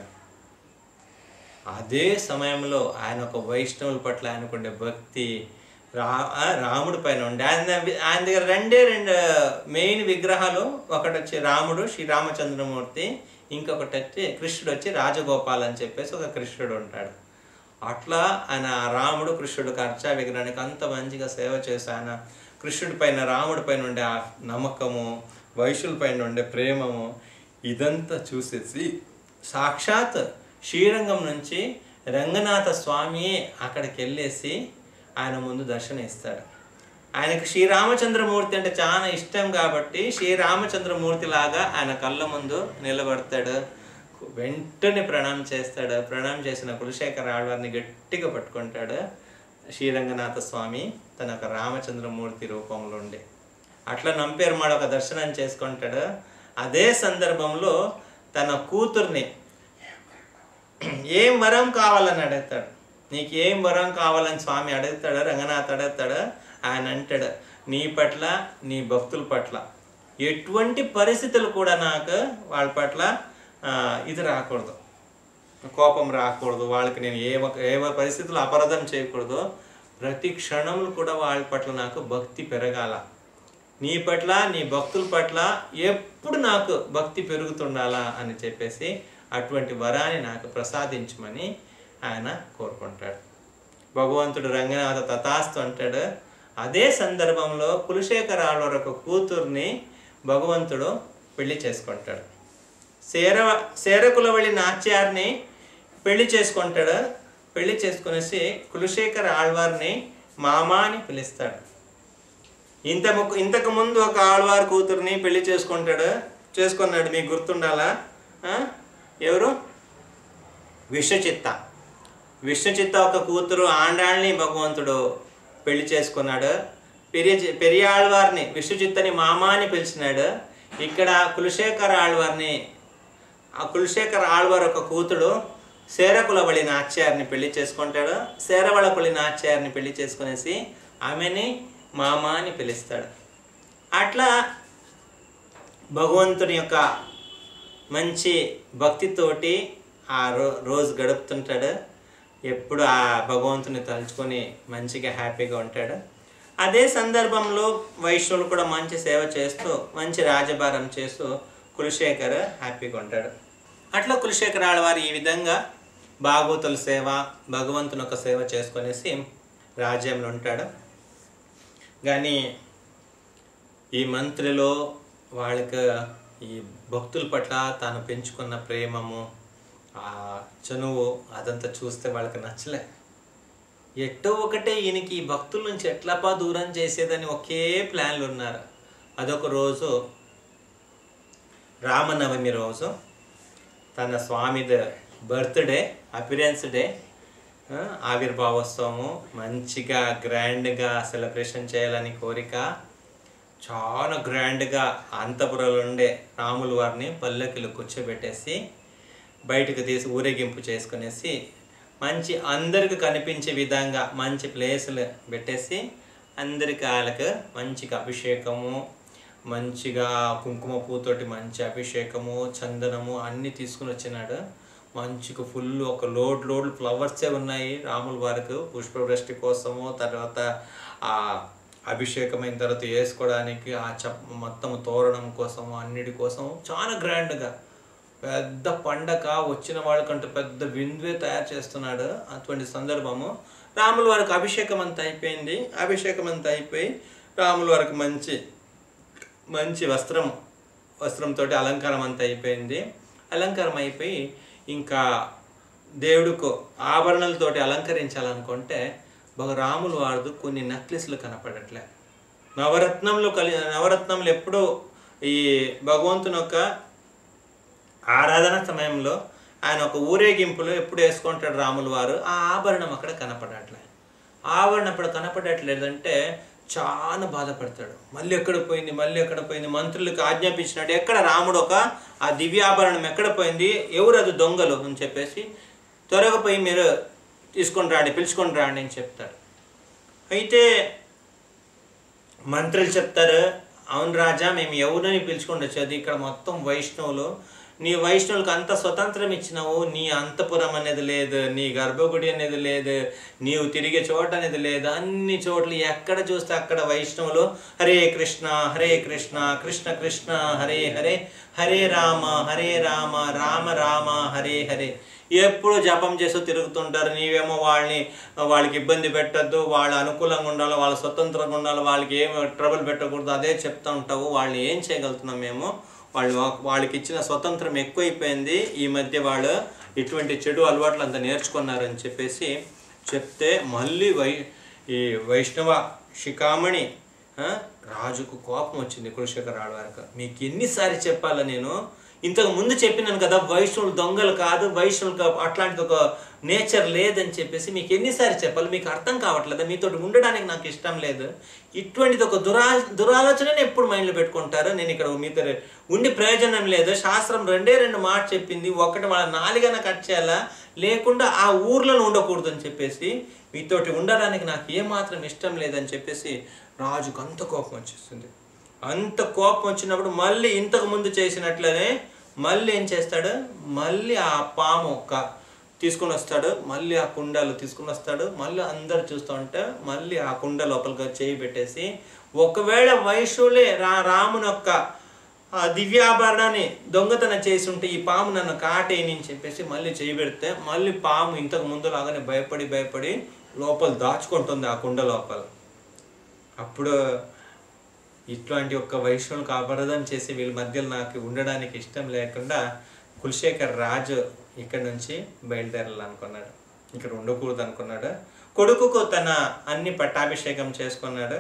అదే సమయంలో ఆయన ఒక వైష్ణవుల పట్ల ఆయనకుండే భక్తి రా ఆ రాముడి పైన ఉండే ఆయన ఆయన దగ్గర రెండే రెండు మెయిన్ విగ్రహాలు ఒకటి వచ్చి రాముడు శ్రీరామచంద్రమూర్తి ఇంకొకటి వచ్చి కృష్ణుడు వచ్చి రాజగోపాల్ అని చెప్పేసి ఒక కృష్ణుడు ఉంటాడు అట్లా ఆయన ఆ రాముడు కృష్ణుడికి అర్చా విగ్రహానికి అంత మంచిగా సేవ చేసి ఆయన కృష్ణుడి పైన రాముడి పైన ఉండే ఆ నమ్మకము వైశ్యుల పైన ఉండే ప్రేమము ఇదంతా చూసేసి సాక్షాత్ శ్రీరంగం నుంచి రంగనాథ స్వామి అక్కడికి వెళ్ళేసి ఆయన ముందు దర్శనం ఇస్తాడు ఆయనకు శ్రీరామచంద్రమూర్తి అంటే చాలా ఇష్టం కాబట్టి శ్రీరామచంద్రమూర్తి లాగా ఆయన కళ్ళ ముందు నిలబడతాడు వెంటనే ప్రణామం చేస్తాడు ప్రణామం చేసిన కులశేఖర ఆళ్వారిని గట్టిగా పట్టుకుంటాడు శ్రీరంగనాథ స్వామి తన ఒక రామచంద్రమూర్తి రూపంలో ఉండే అట్లా నంపేరుమాడ ఒక దర్శనం చేసుకుంటాడు అదే సందర్భంలో తన కూతుర్ని ఏం వరం కావాలని అడుగుతాడు నీకు ఏం వరం కావాలని స్వామి అడుగుతాడు రంగనాథ్ అడుగుతాడు ఆయన అంటాడు నీ పట్ల నీ భక్తుల పట్ల ఎటువంటి పరిస్థితులు కూడా నాకు వాళ్ళ పట్ల ఆ, ఇది రాకూడదు కోపం రాకూడదు వాళ్ళకి నేను ఏ ఒక- ఏ పరిస్థితులు అపరాధం చేయకూడదు ప్రతి క్షణంలో కూడా వాళ్ళ పట్ల నాకు భక్తి పెరగాల నీ పట్ల నీ భక్తుల పట్ల ఎప్పుడు నాకు భక్తి పెరుగుతుండాలా అని చెప్పేసి అటువంటి వరాన్ని నాకు ప్రసాదించమని ఆయన కోరుకుంటాడు భగవంతుడు రంగనాథ తథాస్తు అంటాడు అదే సందర్భంలో కులశేఖర ఆళ్వార్ ఒక కూతుర్ని భగవంతుడు పెళ్లి చేసుకుంటాడు శేర శేరకులవళి నాచ్యార్ని పెళ్లి చేసుకుంటాడు పెళ్లి చేసుకునేసి కులశేఖర ఆళ్వార్ని మామా అని పిలుస్తాడు ఇంత ము- ఇంతకు ముందు ఒక ఆళ్వార్ కూతుర్ని పెళ్లి చేసుకుంటాడు చేసుకున్నాడు మీకు గుర్తుండాలా ఆ? ఎవరు విశ్వచిత్త విష్ణుచిత్త ఒక కూతురు ఆండాళ్ళని భగవంతుడు పెళ్లి చేసుకున్నాడు పెరియ పెరియాళ్వారిని విష్ణుచిత్తని మామ అని పిలిచినాడు ఇక్కడ కులశేఖర ఆళ్వారిని ఆ కులశేఖర ఆళ్వార్ ఒక కూతుడు శేరకులబడి నాచ్యారిని పెళ్లి చేసుకుంటాడు శేరవళకులి నాచ్యారిని పెళ్లి చేసుకునేసి ఆమెని మామ అని పిలుస్తాడు అట్లా భగవంతుని యొక్క మంచి భక్తితోటి ఆ రో రోజు గడుపుతుంటాడు ఎప్పుడు ఆ భగవంతుని తలుచుకొని మంచిగా హ్యాపీగా ఉంటాడు అదే సందర్భంలో వైష్ణవులు కూడా మంచి సేవ చేస్తూ మంచి రాజభారం చేస్తూ కులశేఖర్ హ్యాపీగా ఉంటాడు అట్లా కులశేఖర ఆడవారు ఈ విధంగా భాగవతుల సేవ భగవంతుని యొక్క సేవ చేసుకొనేసి రాజ్యంలో ఉంటాడు కానీ ఈ మంత్రిలో వాళ్ళకి ఈ భక్తుల పట్ల తాను పెంచుకున్న ప్రేమము ఆ చనువు అదంతా చూస్తే వాళ్ళకి నచ్చలే ఎట్టో ఒకటే ఈయనకి ఈ భక్తుల నుంచి ఎట్లపా దూరం చేసేదని ఒకే ప్లాన్లు ఉన్నారు అదొక రోజు రామనవమి రోజు తన స్వామిది బర్త్డే అపిరెన్స్ డే ఆ, ఆవిర్భావోత్సవము మంచిగా గ్రాండ్గా సెలబ్రేషన్ చేయాలని కోరిక చాలా గ్రాండ్గా అంతపురంలో ఉండే రాముల వారిని పల్లకిలో కూర్చోబెట్టేసి బయటకు తీసి ఊరేగింపు చేసుకునేసి మంచి అందరికి కనిపించే విధంగా మంచి ప్లేసులు పెట్టేసి అందరికి వాళ్ళకి మంచిగా అభిషేకము మంచిగా కుంకుమ పూతోటి మంచి అభిషేకము చందనము అన్నీ తీసుకుని వచ్చినాడు మంచిగా ఫుల్ ఒక లోడ్ లోడ్ ఫ్లవర్సే ఉన్నాయి రాముల వారికి పుష్పవృష్టి కోసము తర్వాత ఆ అభిషేకమైన తర్వాత వేసుకోవడానికి ఆ చప్ మొత్తం తోరణం కోసము అన్నిటి కోసము చాలా గ్రాండ్గా పెద్ద పండగ వచ్చిన వాళ్ళకంటే పెద్ద విందువే తయారు చేస్తున్నాడు అటువంటి సందర్భము రాముల వారికి అభిషేకం అంతా అయిపోయింది అభిషేకం అంతా అయిపోయి రాముల వారికి మంచి మంచి వస్త్రం వస్త్రంతో అలంకారం అంతా అయిపోయింది అలంకారం అయిపోయి ఇంకా దేవుడికి ఆభరణాలతోటి అలంకరించాలనుకుంటే ఒక రాములు వాడు కొన్ని నెక్లెస్లు కనపడట్లే నవరత్నంలో కలి నవరత్నములు ఎప్పుడూ ఈ భగవంతుని యొక్క ఆరాధన సమయంలో ఆయన ఒక ఊరేగింపులో ఎప్పుడు వేసుకుంటాడు రాములు వారు ఆ ఆభరణం అక్కడ కనపడట్లే ఆభరణం అప్పుడు కనపడట్లేదంటే చాలా బాధపడతాడు మళ్ళీ ఎక్కడ పోయింది మళ్ళీ ఎక్కడ పోయింది మంత్రులకు ఆజ్ఞాపించినట్టు ఎక్కడ రాముడు ఒక ఆ దివ్యాభరణం ఎక్కడ పోయింది ఎవరు అది దొంగలు అని చెప్పేసి త్వరగా పోయి మీరు తీసుకొని రాండి పిలుచుకొని రాండి అని చెప్తాడు అయితే మంత్రులు చెప్తారు అవును రాజా మేము ఎవరిని పిలుచుకొని వచ్చేది ఇక్కడ మొత్తం వైష్ణవులు నీ వైష్ణవులకు అంత స్వతంత్రం ఇచ్చినావు నీ అంతపురం అనేది లేదు నీ గర్భగుడి అనేది లేదు నీవు తిరిగే చోట అనేది లేదు అన్ని చోట్ల ఎక్కడ చూస్తే అక్కడ వైష్ణవులు హరే కృష్ణ హరే కృష్ణ కృష్ణ కృష్ణ హరే హరే హరే రామ హరే రామ రామ రామ హరే హరే ఎప్పుడు జపం చేస్తూ తిరుగుతుంటారు నీవేమో వాళ్ళని వాళ్ళకి ఇబ్బంది పెట్టద్దు వాళ్ళు అనుకూలంగా ఉండాలి వాళ్ళ స్వతంత్రంగా ఉండాలి వాళ్ళకి ఏమి ట్రబుల్ పెట్టకూడదు అదే చెప్తా ఉంటావు వాళ్ళని ఏం చేయగలుగుతున్నాం మేము వాళ్ళు వాళ్ళకి ఇచ్చిన స్వతంత్రం ఎక్కువైపోయింది ఈ మధ్య వాళ్ళు ఇటువంటి చెడు అలవాట్లు అంతా నేర్చుకున్నారని చెప్పేసి చెప్తే మళ్ళీ వై ఈ వైష్ణవ శిఖామణి ఆ, రాజుకు కోపం వచ్చింది కులశేఖర ఆడవారికి మీకు ఎన్నిసారి చెప్పాలా నేను ఇంతకు ముందు చెప్పినాను కదా వైష్ణవులు దొంగలు కాదు వైష్ణవులు అట్లాంటిది ఒక నేచర్ లేదని చెప్పేసి మీకు ఎన్నిసారి చెప్పాలి మీకు అర్థం కావట్లేదు మీతో ఉండడానికి నాకు ఇష్టం లేదు ఇటువంటిది ఒక దురా దురాలోచనని ఎప్పుడు మైండ్లో పెట్టుకుంటారు నేను ఇక్కడ మీతో ఉండి ప్రయోజనం లేదు శాస్త్రం రెండే రెండు మాట చెప్పింది ఒకటి వాళ్ళ నాలుగన కట్ చేయాలా లేకుండా ఆ ఊర్లో ఉండకూడదు అని చెప్పేసి మీతోటి ఉండడానికి నాకు ఏమాత్రం ఇష్టం లేదని చెప్పేసి రాజుకు అంత కోపం వచ్చేస్తుంది అంత కోపం వచ్చినప్పుడు మళ్ళీ ఇంతకు ముందు చేసినట్లనే మళ్ళీ ఏం చేస్తాడు మళ్ళీ ఆ పాము ఒక తీసుకుని వస్తాడు మళ్ళీ ఆ కుండలు తీసుకుని వస్తాడు మళ్ళీ అందరు చూస్తూ ఉంటే మళ్ళీ ఆ కుండ లోపలికి చేయి పెట్టేసి ఒకవేళ వైశ్యులే రా రాముని యొక్క ఆ దివ్యాభరణాన్ని దొంగతనం చేసి ఉంటే ఈ పాము నన్ను కాటేయని అని చెప్పేసి మళ్ళీ చేయి పెడితే మళ్ళీ పాము ఇంతకు ముందు లాగానే భయపడి భయపడి లోపల దాచుకుంటుంది ఆ కుండ లోపల అప్పుడు ఇట్లాంటి ఒక్క వైష్ణవులకు అపరాధం చేసి వీళ్ళ మధ్యలో నాకు ఉండడానికి ఇష్టం లేకుండా కులశేఖర్ రాజు ఇక్కడ నుంచి బయలుదేరాలనుకున్నాడు ఇక్కడ ఉండకూడదు అనుకున్నాడు కొడుకుకు తన అన్ని పట్టాభిషేకం చేసుకున్నాడు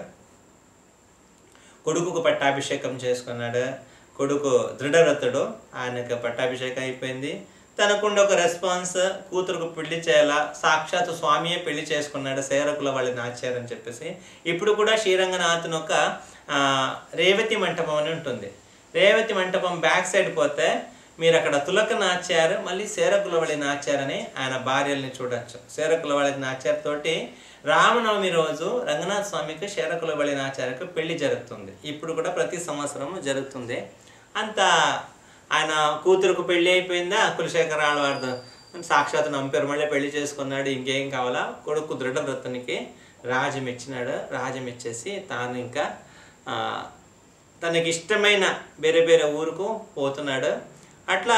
కొడుకుకు పట్టాభిషేకం చేసుకున్నాడు కొడుకు దృఢరథుడు ఆయనకు పట్టాభిషేకం అయిపోయింది తనకుండా ఒక రెస్పాన్స్ కూతురుకు పెళ్లి చేయాలా సాక్షాత్ స్వామియే పెళ్లి చేసుకున్నాడు సేరకుల వాళ్ళని ఆచారని చెప్పేసి ఇప్పుడు కూడా శ్రీరంగనాథన్ ఒక ఆ, రేవతి మంటపం అని ఉంటుంది రేవతి మంటపం బ్యాక్ సైడ్ పోతే మీరు అక్కడ తులక నాచారు మళ్ళీ సేరకులవళి నాచారని ఆయన భార్యల్ని చూడొచ్చు సేరకులవళి నాచారు తోటి రామనవమి రోజు రంగనాథ స్వామికి శేరకులవళి నాచారకు పెళ్లి జరుగుతుంది ఇప్పుడు కూడా ప్రతి సంవత్సరం జరుగుతుంది అంత ఆయన కూతురుకు పెళ్లి అయిపోయిందా కులశేఖర ఆళ్వార్దు సాక్షాత్ నంపేరు మళ్ళీ పెళ్లి చేసుకున్నాడు ఇంకేం కావాలా కొడుకు దృఢవ్రతునికి రాజ్యం ఇచ్చినాడు రాజ్యం ఇచ్చేసి తాను ఇంకా ఆ, తనకి ఇష్టమైన వేరే వేరే ఊరుకు పోతున్నాడు అట్లా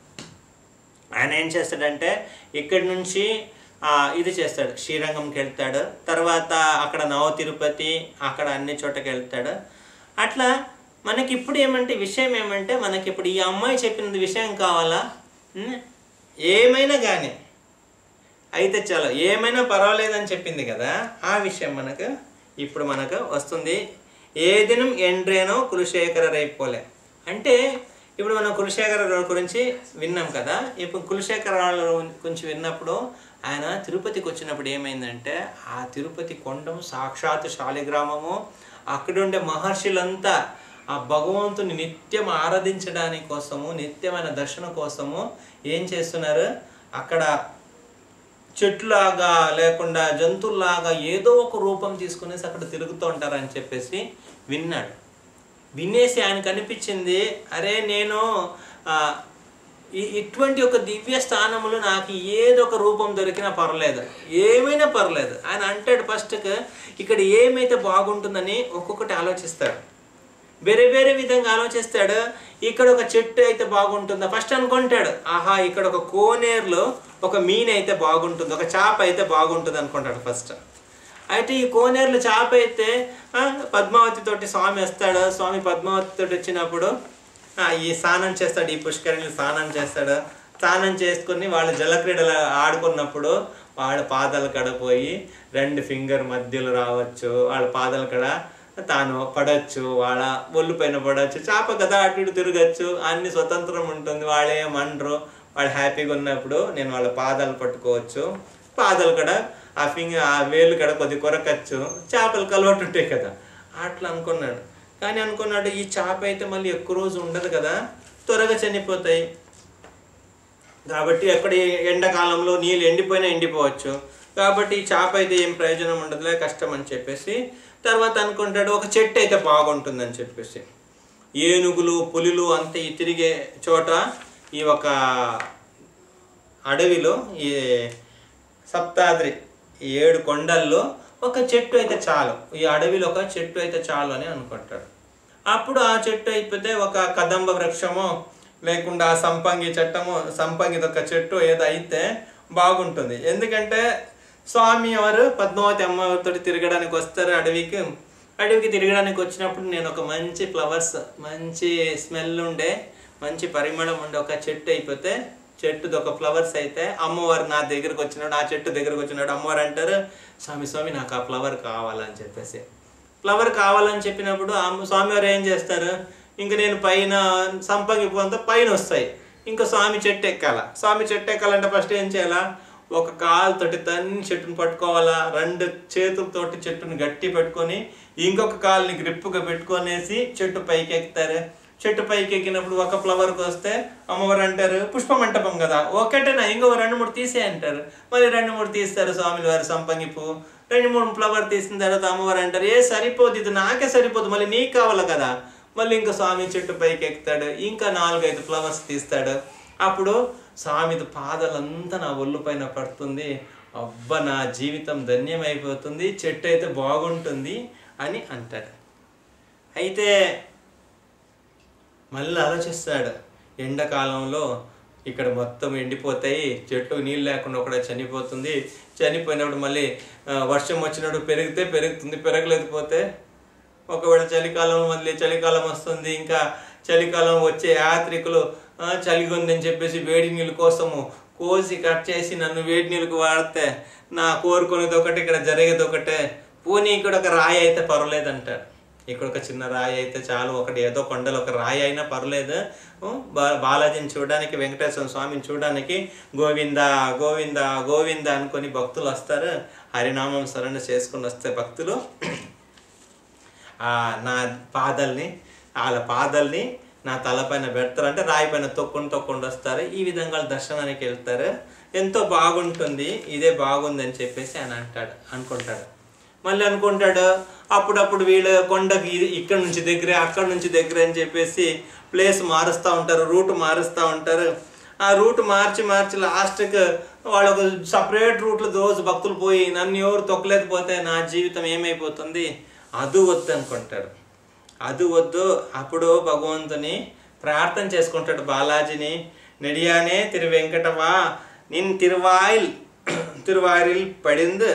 ఆయన ఏం చేస్తాడంటే ఇక్కడి నుంచి ఆ, ఇది చేస్తాడు శ్రీరంగంకి వెళ్తాడు తర్వాత అక్కడ నవ తిరుపతి అక్కడ అన్ని చోటకి వెళ్తాడు అట్లా మనకి ఇప్పుడు ఏమంటే విషయం ఏమంటే మనకి ఇప్పుడు ఈ అమ్మాయి చెప్పినది విషయం కావాలా ఉం? ఏమైనా కానీ అయితే చాలు ఏమైనా పర్వాలేదని చెప్పింది కదా ఆ విషయం మనకు ఇప్పుడు మనకు వస్తుంది ఏ దినం ఎండ్రేనో కులశేఖర రైపోలే అంటే ఇప్పుడు మనం కులశేఖర రావు గురించి విన్నాం కదా ఇప్పుడు కులశేఖర రావు గురించి విన్నప్పుడు ఆయన తిరుపతికి వచ్చినప్పుడు ఏమైందంటే ఆ తిరుపతి కొండం సాక్షాత్ శాలిగ్రామము అక్కడుండే మహర్షులంతా ఆ భగవంతుని నిత్యం ఆరాధించడానికి కోసము నిత్యమైన దర్శనం కోసము ఏం చేస్తున్నారు అక్కడ చెట్లాగా లేకుండా జంతువులాగా ఏదో ఒక రూపం తీసుకునేసి అక్కడ తిరుగుతూ ఉంటారని చెప్పేసి విన్నాడు వినేసి ఆయనకు అనిపించింది అరే నేను ఆ, ఈ- ఇటువంటి ఒక దివ్య స్థానములు నాకు ఏదో ఒక రూపం దొరికినా పర్లేదు ఏమైనా పర్లేదు ఆయన అంటాడు ఫస్ట్కి ఇక్కడ ఏమైతే బాగుంటుందని ఒక్కొక్కటి ఆలోచిస్తాడు వేరే వేరే విధంగా ఆలోచిస్తాడు ఇక్కడ ఒక చెట్టు అయితే బాగుంటుందా ఫస్ట్ అనుకుంటాడు ఆహా ఇక్కడ ఒక కోనేరులో ఒక మీన్ అయితే బాగుంటుంది ఒక చేప అయితే బాగుంటుంది అనుకుంటాడు ఫస్ట్ అయితే ఈ కోనేరులో చేప అయితే ఆ, పద్మావతి తోటి స్వామి వస్తాడు స్వామి పద్మావతి తోటి వచ్చినప్పుడు ఆ, ఈ స్నానం చేస్తాడు ఈ పుష్కరిణి స్నానం చేస్తాడు స్నానం చేసుకుని వాళ్ళు జలక్రీడలు ఆడుకున్నప్పుడు వాళ్ళ పాదాల కడ పోయి రెండు ఫింగర్ మధ్యలో రావచ్చు వాళ్ళ పాదాల కడ తాను పడవచ్చు వాళ్ళ ఒళ్ళు పైన పడవచ్చు చేప కదా అటు ఇటు తిరగచ్చు అన్ని స్వతంత్రం ఉంటుంది వాళ్ళు ఏమనరు వాళ్ళు హ్యాపీగా ఉన్నప్పుడు నేను వాళ్ళ పాదాలు పట్టుకోవచ్చు పాదాలు కడ ఆ ఫింగర్ ఆ వేలు కడ కొద్ది కొరకచ్చు చేపలు కలవట్టు ఉంటాయి కదా అట్లా అనుకున్నాడు కానీ అనుకున్నాడు ఈ చేప అయితే మళ్ళీ ఎక్కువ రోజు ఉండదు కదా త్వరగా చనిపోతాయి కాబట్టి ఎక్కడ ఈ ఎండాకాలంలో నీళ్ళు ఎండిపోయినా ఎండిపోవచ్చు కాబట్టి ఈ చేప అయితే ఏం ప్రయోజనం ఉండదులే కష్టం అని చెప్పేసి తర్వాత అనుకుంటాడు ఒక చెట్టు అయితే బాగుంటుందని చెప్పేసి ఏనుగులు పులులు అంతా ఈ తిరిగే చోట ఈ ఒక అడవిలో ఈ సప్తాద్రి ఈ ఏడు కొండల్లో ఒక చెట్టు అయితే చాలు ఈ అడవిలో ఒక చెట్టు అయితే చాలు అని అనుకుంటాడు అప్పుడు ఆ చెట్టు అయిపోతే ఒక కదంబ వృక్షమో లేకుండా ఆ సంపంగి చెట్టము సంపంగిది ఒక చెట్టు ఏదో అయితే బాగుంటుంది ఎందుకంటే స్వామి ఎవరు పద్మావతి అమ్మవారితో తిరగడానికి వస్తారు అడవికి అడవికి తిరగడానికి వచ్చినప్పుడు నేను ఒక మంచి ఫ్లవర్స్ మంచి స్మెల్ ఉండే మంచి పరిమళం ఉండే ఒక చెట్టు అయిపోతే చెట్టుది ఒక ఫ్లవర్స్ అయితే అమ్మవారు నా దగ్గరకు వచ్చినాడు ఆ చెట్టు దగ్గరకు వచ్చినాడు అమ్మవారు అంటారు స్వామి స్వామి నాకు ఆ ఫ్లవర్ కావాలని చెప్పేసి ఫ్లవర్ కావాలని చెప్పినప్పుడు ఆ స్వామివారు ఏం చేస్తారు ఇంక నేను పైన సంపంగి పోంత పైన వస్తాయి ఇంకా స్వామి చెట్టు ఎక్కాల స్వామి చెట్టు ఎక్కాలంటే ఫస్ట్ ఏం చేయాలా ఒక కాలుతోటి తన్ని చెట్టుని పట్టుకోవాలా రెండు చేతులతోటి చెట్టుని గట్టి పెట్టుకొని ఇంకొక కాలుని గ్రిప్పుగా పెట్టుకొనేసి చెట్టు పైకి ఎక్కుతారు చెట్టు పైకి ఎక్కినప్పుడు ఒక ఫ్లవర్కి వస్తే అమ్మవారు అంటారు పుష్ప మంటపం కదా ఒకటేనా ఇంకో రెండు మూడు తీసే అంటారు మళ్ళీ రెండు మూడు తీస్తారు స్వామిల వారు సంపంగి పువ్వు రెండు మూడు ఫ్లవర్ తీసిన తర్వాత అమ్మవారు అంటారు ఏ సరిపోదు ఇది నాకే సరిపోదు మళ్ళీ నీకు కావాలి కదా మళ్ళీ ఇంకా స్వామి చెట్టు పైకి ఎక్కుతాడు ఇంకా నాలుగైదు ఫ్లవర్స్ తీస్తాడు అప్పుడు స్వామిది పాదాలంతా నా ఒళ్ళు పైన పడుతుంది అబ్బ నా జీవితం ధన్యమైపోతుంది చెట్టు అయితే బాగుంటుంది అని అంటాడు అయితే మళ్ళీ ఆలోచిస్తాడు ఎండాకాలంలో ఇక్కడ మొత్తం ఎండిపోతాయి చెట్లు నీళ్ళు లేకుండా ఒకడ చనిపోతుంది చనిపోయినప్పుడు మళ్ళీ ఆ, వర్షం వచ్చినప్పుడు పెరిగితే పెరుగుతుంది పెరగలేకపోతే ఒకవేళ చలికాలం మళ్ళీ చలికాలం వస్తుంది ఇంకా చలికాలం వచ్చే యాత్రికులు ఆ, చలిగా ఉందని చెప్పేసి వేడి నీళ్ళ కోసము కోసి కట్ చేసి నన్ను వేడి నీళ్ళకు వాడితే నా కోరుకునేది ఒకటి ఇక్కడ జరిగేది ఒకటే పోనీ ఇక్కడ ఒక రాయి అయితే పర్వాలేదు అంటాడు ఇక్కడ ఒక చిన్న రాయి అయితే చాలు ఒకటి ఏదో కొండలో ఒక రాయి అయినా పర్లేదు ఉ, బా- బాలాజీని చూడడానికి వెంకటేశ్వర స్వామిని చూడడానికి గోవింద గోవింద గోవింద అనుకొని భక్తులు వస్తారు హరినామం స్మరణ చేసుకుని వస్తే భక్తులు ఆ నా పాదల్ని వాళ్ళ పాదల్ని నా తలపైన పెడతారు అంటే రాయి పైన తొక్కుని తొక్కుండా వస్తారు ఈ విధంగా వాళ్ళు దర్శనానికి వెళ్తారు ఎంతో బాగుంటుంది ఇదే బాగుంది అని చెప్పేసి ఆయన అంటాడు అనుకుంటాడు మళ్ళీ అనుకుంటాడు అప్పుడప్పుడు వీళ్ళు కొండకి ఇది- ఇక్కడ నుంచి దగ్గరే అక్కడ నుంచి దగ్గరే అని చెప్పేసి ప్లేస్ మారుస్తూ ఉంటారు రూట్ మారుస్తూ ఉంటారు ఆ రూట్ మార్చి మార్చి లాస్ట్కి వాళ్ళు ఒక సపరేట్ రూట్లో రోజు భక్తులు పోయి నన్ను ఎవరు తొక్కలేకపోతే నా జీవితం ఏమైపోతుంది అది వద్దు అనుకుంటాడు అది వద్దు అప్పుడు భగవంతుని ప్రార్థన చేసుకుంటాడు బాలాజీని నెడియానే తిరు వెంకటవా నిన్ తిరువాయిల్ తిరువాయిల్ పడింది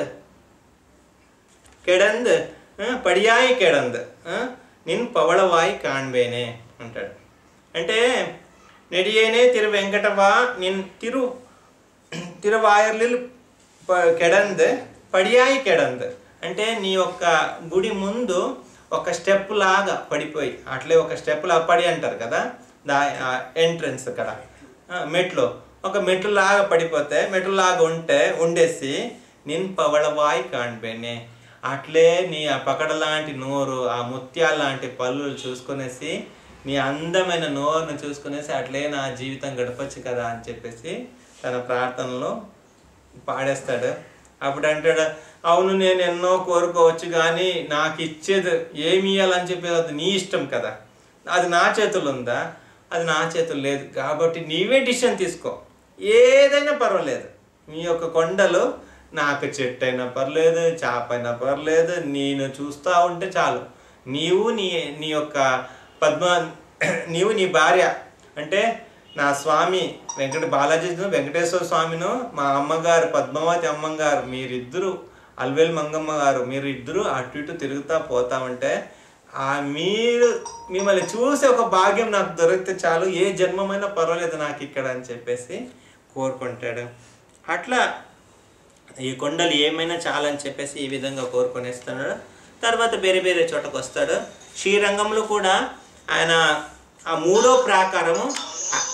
కెడంద్ ఆ, పడియాయి కెడంద్ ఆ, నిన్ పవళవాయి కాణ్బేనే అంటాడు అంటే నెడియేనే తిరు వెంకటవా నిన్ తిరు తిరువాయర్లిల్ ప- కెడంద్ పడియాయి కెడంద్ అంటే నీ యొక్క గుడి ముందు ఒక స్టెప్ లాగా పడిపోయి అట్లే ఒక స్టెప్ లాగా పడి అంటారు కదా దా ఎంట్రన్స్ అక్కడ ఆ, మెట్లు ఒక మెట్లు లాగా పడిపోతే మెట్లు లాగా ఉంటే ఉండేసి నిన్ పవళవాయి కాణ్బేనే అట్లే నీ ఆ పకడ లాంటి నోరు ఆ ముత్యాల లాంటి పళ్ళు చూసుకునేసి నీ అందమైన నోరును చూసుకునేసి అట్లే నా జీవితం గడపచ్చు కదా అని చెప్పేసి తన ప్రార్థనలో పాడేస్తాడు అప్పుడు అంటాడు అవును నేను ఎన్నో కోరుకోవచ్చు కానీ నాకు ఇచ్చేది ఏమి ఇవ్వాలని చెప్పేది అది నీ ఇష్టం కదా అది నా చేతుల్లో ఉందా అది నా చేతుల్లో లేదు కాబట్టి నీవే డిసిషన్ తీసుకో ఏదైనా పర్వాలేదు నీ యొక్క కొండలు నాకు చెట్టు అయినా పర్లేదు చాప అయినా పర్లేదు నేను చూస్తూ ఉంటే చాలు నీవు నీ నీ యొక్క పద్మ నీవు నీ భార్య అంటే నా స్వామి వెంకట బాలాజీ వెంకటేశ్వర స్వామిను మా అమ్మగారు పద్మావతి అమ్మగారు మీరిద్దరు అల్వేల్ మంగమ్మ గారు మీరు ఇద్దరు అటు ఇటు తిరుగుతా పోతా ఉంటే ఆ మీరు మిమ్మల్ని చూసే ఒక భాగ్యం నాకు దొరికితే చాలు ఏ జన్మమైనా పర్వాలేదు నాకు ఇక్కడ అని చెప్పేసి కోరుకుంటాడు అట్లా ఈ కొండలు ఏమైనా చాలని చెప్పేసి ఈ విధంగా కోరుకొనేస్తున్నాడు తర్వాత వేరే వేరే చోటకు వస్తాడు శ్రీరంగంలో కూడా ఆయన ఆ మూడో ప్రాకారము ఆ-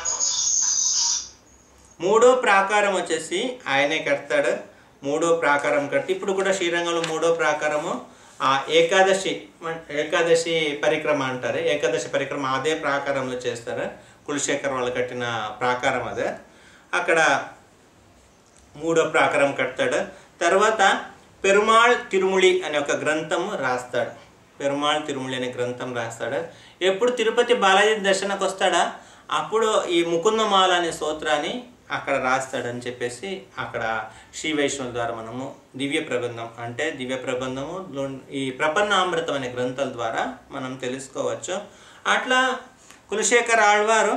మూడో ప్రాకారం వచ్చేసి ఆయనే కడతాడు మూడో ప్రాకారం కట్టి ఇప్పుడు కూడా శ్రీరంగంలో మూడో ప్రాకారము ఆ ఏకాదశి మన- ఏకాదశి పరిక్రమ అంటారు ఏకాదశి పరిక్రమ అదే ప్రాకారంలో చేస్తారు కులశేఖర్ వాళ్ళు కట్టిన ప్రాకారం అదే అక్కడ మూడో ప్రాకారం కడతాడు తర్వాత పెరుమాళ్ తిరుముళి అనే ఒక గ్రంథం రాస్తాడు పెరుమాళ్ తిరుముళి అనే గ్రంథం రాస్తాడు ఎప్పుడు తిరుపతి బాలాజీ దర్శనకు వస్తాడా అప్పుడు ఈ ముకుందమాల అనే స్తోత్రాన్ని అక్కడ రాస్తాడని చెప్పేసి అక్కడ శ్రీ వైష్ణవ ద్వారా మనము దివ్య ప్రబంధం అంటే దివ్య ప్రబంధము లో- ఈ ప్రపన్నామృతం అనే గ్రంథాల ద్వారా మనం తెలుసుకోవచ్చు అట్లా కులశేఖర్ ఆళ్వారు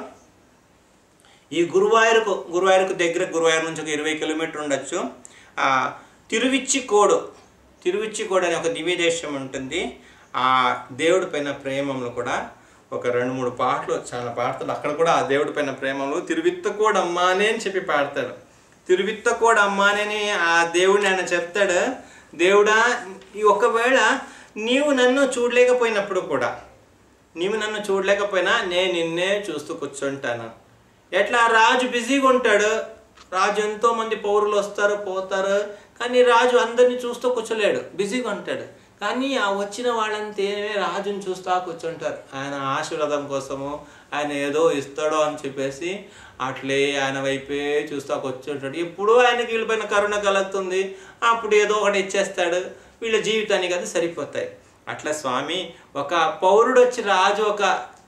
ఈ గురువాయూరుకు గురువాయూరుకు దగ్గర గురువాయూరు నుంచి ఒక ఇరవై కిలోమీటర్ ఉండొచ్చు ఆ తిరువిచ్చికోడు తిరువిచ్చికోడు అనే ఒక దివ్య దేశం ఉంటుంది ఆ దేవుడి పైన ప్రేమములు కూడా ఒక రెండు మూడు పాటలు చాలా పాడతాడు అక్కడ కూడా ఆ దేవుడి పైన ప్రేమలు తిరువిత్తకోడు అమ్మానే అని చెప్పి పాడతాడు తిరువిత్తకోడు అమ్మానే అని ఆ దేవుడిని ఆయన చెప్తాడు దేవుడా ఈ ఒకవేళ నీవు నన్ను చూడలేకపోయినప్పుడు కూడా నీవు నన్ను చూడలేకపోయినా నేను నిన్నే చూస్తూ కూర్చుంటాను ఎట్లా రాజు బిజీగా ఉంటాడు రాజు ఎంతో మంది పౌరులు వస్తారు పోతారు కానీ రాజు అందరిని చూస్తూ కూర్చోలేడు బిజీగా ఉంటాడు కానీ ఆ వచ్చిన వాళ్ళంతేనే రాజుని చూస్తా కూర్చుంటారు ఆయన ఆశీర్వాదం కోసము ఆయన ఏదో ఇస్తాడో అని చెప్పేసి అట్లే ఆయన వైపే చూస్తా కూర్చుంటాడు ఎప్పుడూ ఆయనకి వీళ్ళపైన కరుణ కలుగుతుంది అప్పుడు ఏదో ఒకటి ఇచ్చేస్తాడు వీళ్ళ జీవితానికి అది సరిపోతాయి అట్లా స్వామి ఒక పౌరుడు వచ్చి రాజు ఒక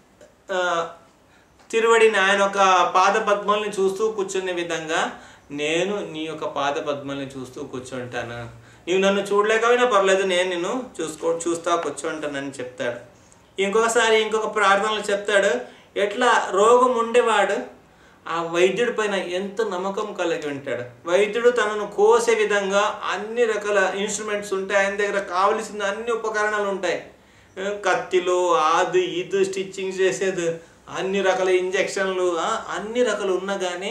ఆ, తిరువడిని ఆయన ఒక పాద పద్మల్ని చూస్తూ కూర్చునే విధంగా నేను నీ యొక్క పాద పద్మల్ని చూస్తూ కూర్చుంటాను నీవు నన్ను చూడలేకపోయినా పర్లేదు నేను నిన్ను చూసుకో చూస్తా కూర్చుంటానని చెప్తాడు ఇంకొకసారి ఇంకొక ప్రార్థనలు చెప్తాడు ఎట్లా రోగం ఉండేవాడు ఆ వైద్యుడి పైన ఎంత నమ్మకం కలిగి ఉంటాడు వైద్యుడు తనను కోసే విధంగా అన్ని రకాల ఇన్స్ట్రుమెంట్స్ ఉంటాయి ఆయన దగ్గర కావలసిన అన్ని ఉపకరణాలు ఉంటాయి ఆ, కత్తిలు అది ఇది స్టిచ్చింగ్ చేసేది అన్ని రకాల ఇంజెక్షన్లు ఆ, అన్ని రకాలు ఉన్నా కానీ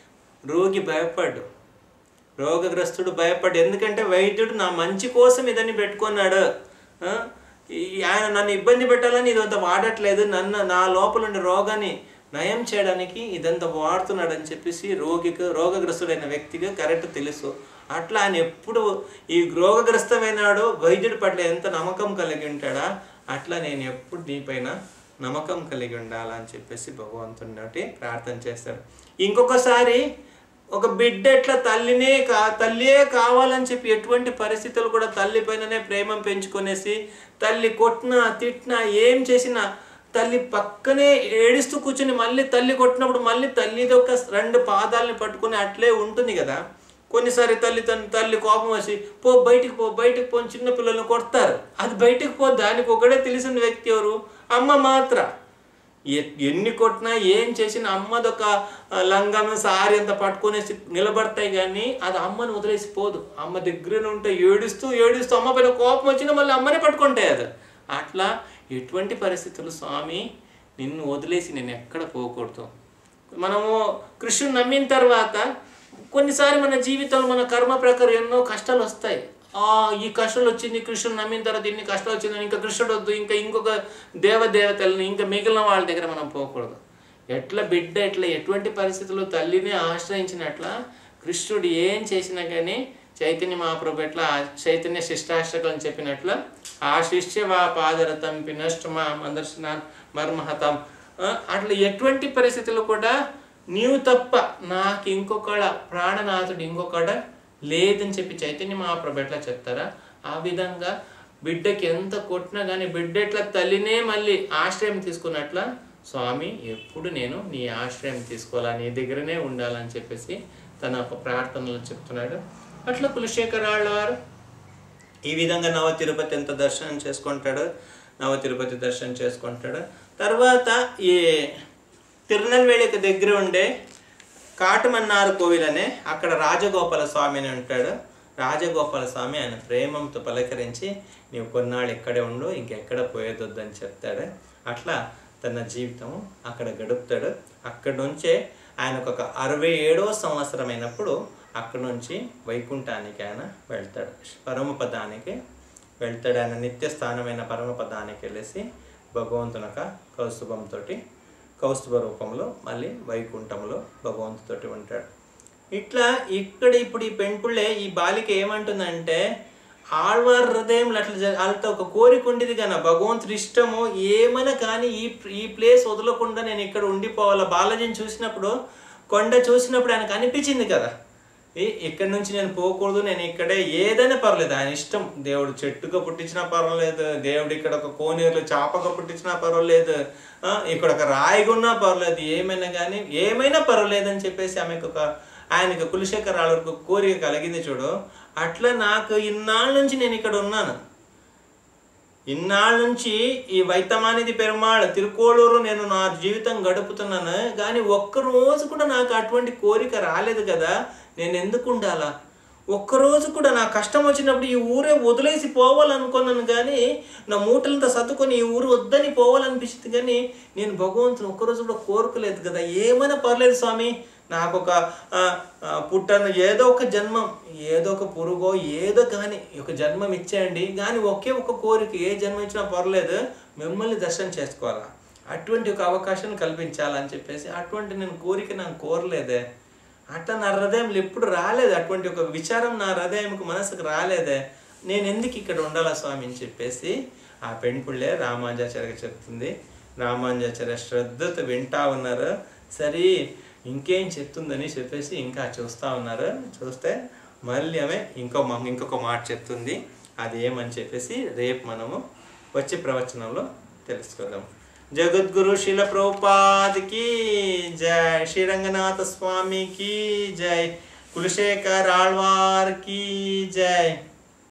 రోగి భయపడ్డు రోగగ్రస్తుడు భయపడ్డు ఎందుకంటే వైద్యుడు నా మంచి కోసం ఇదని పెట్టుకున్నాడు ఆ, ఈ- ఆయన నన్ను ఇబ్బంది పెట్టాలని ఇదంతా వాడట్లేదు నన్ను నా లోపల ఉండే రోగాన్ని నయం చేయడానికి ఇదంతా వాడుతున్నాడు అని చెప్పేసి రోగికి రోగగ్రస్తుడైన వ్యక్తికి కరెక్ట్ తెలుసు అట్లా ఆయన ఎప్పుడు ఈ రోగగ్రస్తమైనాడు వైద్యుడి పట్ల ఎంత నమ్మకం కలిగి ఉంటాడా అట్లా నేను ఎప్పుడు నీపైన నమ్మకం కలిగి ఉండాలని చెప్పేసి భగవంతుడిని ప్రార్థన చేస్తాడు ఇంకొకసారి ఒక బిడ్డ ఎట్లా తల్లినే కా తల్లియే కావాలని చెప్పి ఎటువంటి పరిస్థితులు కూడా తల్లి పైననే ప్రేమ పెంచుకొనేసి తల్లి కొట్టినా తిట్టినా ఏం చేసినా తల్లి పక్కనే ఏడుస్తూ కూర్చుని మళ్ళీ తల్లి కొట్టినప్పుడు మళ్ళీ తల్లిది ఒక రెండు పాదాలని పట్టుకుని అట్లే ఉంటుంది కదా కొన్నిసారి తల్లి తన తల్లి కోపం వచ్చి పో బయటికి పో బయటికి పో అని చిన్న పిల్లల్ని కొడతారు అది బయటికి పో దానికి ఒకడే తెలిసిన వ్యక్తి ఎవరు అమ్మ మాత్ర ఎ- ఎన్ని కొట్టినా ఏం చేసినా అమ్మదొక ఆ, లంగం సారీ అంత పట్టుకునేసి నిలబడతాయి కానీ అది అమ్మని వదిలేసి పోదు అమ్మ దగ్గరనే ఉంటే ఏడుస్తూ ఏడుస్తూ అమ్మ పైన కోపం వచ్చినా మళ్ళీ అమ్మనే పట్టుకుంటాయి అది అట్లా ఎటువంటి పరిస్థితులు స్వామి నిన్ను వదిలేసి నేను ఎక్కడ పోకూడదు మనము కృష్ణుని నమ్మిన తర్వాత కొన్నిసారి మన జీవితంలో మన కర్మ ప్రకారం ఎన్నో కష్టాలు వస్తాయి ఆ ఈ కష్టాలు వచ్చింది కృష్ణుని నమ్మిన తర్వాత ఇన్ని కష్టాలు వచ్చింది ఇంకా కృష్ణుడు వద్దు ఇంకా ఇంకొక దేవదేవతల్ని ఇంకా మిగిలిన వాళ్ళ దగ్గర మనం పోకూడదు ఎట్లా బిడ్డ ఎట్లా ఎటువంటి పరిస్థితుల్లో తల్లిని ఆశ్రయించినట్ల కృష్ణుడు ఏం చేసినా కానీ చైతన్య మహాప్రభు ఎట్లా ఆ చైతన్య శిష్టాష్టకం అని చెప్పినట్లు ఆ శిష్య వా పాదరతం పినష్టమా మందర్శన మర్మహతం ఆ, అట్లా ఎటువంటి పరిస్థితుల్లో కూడా నీవు తప్ప నాకు ఇంకొకడ ప్రాణనాథుడు ఇంకొకడ లేదని చెప్పి చైతన్య మహాప్రభు ఎట్లా చెప్తారా ఆ విధంగా బిడ్డకి ఎంత కొట్టినా కానీ బిడ్డ ఎట్లా తల్లినే మళ్ళీ ఆశ్రయం తీసుకున్నట్ల స్వామి ఎప్పుడు నేను నీ ఆశ్రయం తీసుకోవాలా నీ దగ్గరనే ఉండాలని చెప్పేసి తన ఒక ప్రార్థనలో చెప్తున్నాడు అట్లా కులశేఖరాళ్ళ వారు ఈ విధంగా నవ తిరుపతి ఎంత దర్శనం చేసుకుంటాడు నవ తిరుపతి దర్శనం చేసుకుంటాడు తర్వాత ఈ తిరునల్వేలికి దగ్గర ఉండే కాటమన్నారు కోవిల్ అనే అక్కడ రాజగోపాల స్వామి అని ఉంటాడు రాజగోపాల స్వామి ఆయన ప్రేమంతో పలకరించి నీవు కొన్నాళ్ళు ఇక్కడే ఉండు ఇంకెక్కడ పోయేదొద్దని చెప్తాడు అట్లా తన జీవితం అక్కడ గడుపుతాడు అక్కడి నుంచే ఆయనకు ఒక అరవై ఏడవ సంవత్సరం అయినప్పుడు అక్కడి నుంచి వైకుంఠానికి ఆయన వెళ్తాడు పరమపదానికి వెళ్తాడు ఆయన నిత్య స్థానమైన పరమపదానికి వెళ్ళేసి భగవంతునక కౌస్తుభంతో కౌస్తుభ రూపంలో మళ్ళీ వైకుంఠంలో భగవంతుతోటి ఉంటాడు ఇట్లా ఇక్కడ ఇప్పుడు ఈ పెంపుళ్ళే ఈ బాలిక ఏమంటుందంటే ఆళ్వార్ హృదయం అట్లా జ- వాళ్ళతో ఒక కోరిక ఉండేది కానీ భగవంతుడి ఇష్టము ఏమైనా కానీ ఈ ఈ ప్లేస్ వదలకుండా నేను ఇక్కడ ఉండిపోవాలా బాలాజీని చూసినప్పుడు కొండ చూసినప్పుడు ఆయనకు అనిపించింది కదా ఈ ఇక్కడ నుంచి నేను పోకూడదు నేను ఇక్కడే ఏదైనా పర్లేదు ఆయన ఇష్టం దేవుడు చెట్టుగా పుట్టించినా పర్వాలేదు దేవుడు ఇక్కడ ఒక కోనేరులో చాపగా పుట్టించినా పర్వాలేదు ఆ, ఇక్కడ ఒక రాయిగా ఉన్నా పర్వాలేదు ఏమైనా కానీ ఏమైనా పర్వాలేదు అని చెప్పేసి ఆమెకు ఒక ఆయనకు కులశేఖర్ రాళ్ళకు కోరిక కలిగింది చూడు అట్లా నాకు ఇన్నాళ్ళ నుంచి నేను ఇక్కడ ఉన్నాను ఇన్నాళ్ళ నుంచి ఈ వైతమానిది పెరుమాళ్ తిరుకోళూరు నేను నా జీవితం గడుపుతున్నాను కానీ ఒక్క రోజు కూడా నాకు అటువంటి కోరిక రాలేదు కదా నేను ఎందుకు ఉండాలా ఒక్కరోజు కూడా నా కష్టం వచ్చినప్పుడు ఈ ఊరే వదిలేసి పోవాలనుకున్నాను కానీ నా మూటలంతా సర్దుకొని ఈ ఊరు వద్దని పోవాలనిపించింది కానీ నేను భగవంతుని ఒక్కరోజు కూడా కోరుకోలేదు కదా ఏమైనా పర్లేదు స్వామి నాకు ఒక ఆ, ఆ, పుట్టను ఏదో ఒక జన్మం ఏదో ఒక పురుగో ఏదో కానీ ఒక జన్మం ఇచ్చేయండి కానీ ఒకే ఒక కోరిక ఏ జన్మ ఇచ్చినా పర్లేదు మిమ్మల్ని దర్శనం చేసుకోవాలా అటువంటి ఒక అవకాశం కల్పించాలని చెప్పేసి అటువంటి నేను కోరిక నాకు కోరలేదే అట్లా నా హృదయంలో ఎప్పుడు రాలేదు అటువంటి ఒక విచారం నా హృదయంకు మనసుకు రాలేదే నేను ఎందుకు ఇక్కడ ఉండాలా స్వామి అని చెప్పేసి ఆ పెంపుళ్ళే రామానుజాచార్య చెప్తుంది రామానుజాచార్య శ్రద్ధతో వింటా ఉన్నారు సరే ఇంకేం చెప్తుందని చెప్పేసి ఇంకా చూస్తా ఉన్నారు చూస్తే మళ్ళీ ఆమె ఇంకో మ- ఇంకొక మాట చెప్తుంది అది ఏమని చెప్పేసి రేపు మనము వచ్చే ప్రవచనంలో తెలుసుకుందాం జగద్గురు శిల ప్రభుపాదికి జై శ్రీరంగనాథ స్వామికి జై కులశేఖర్ ఆళ్వార్కి జై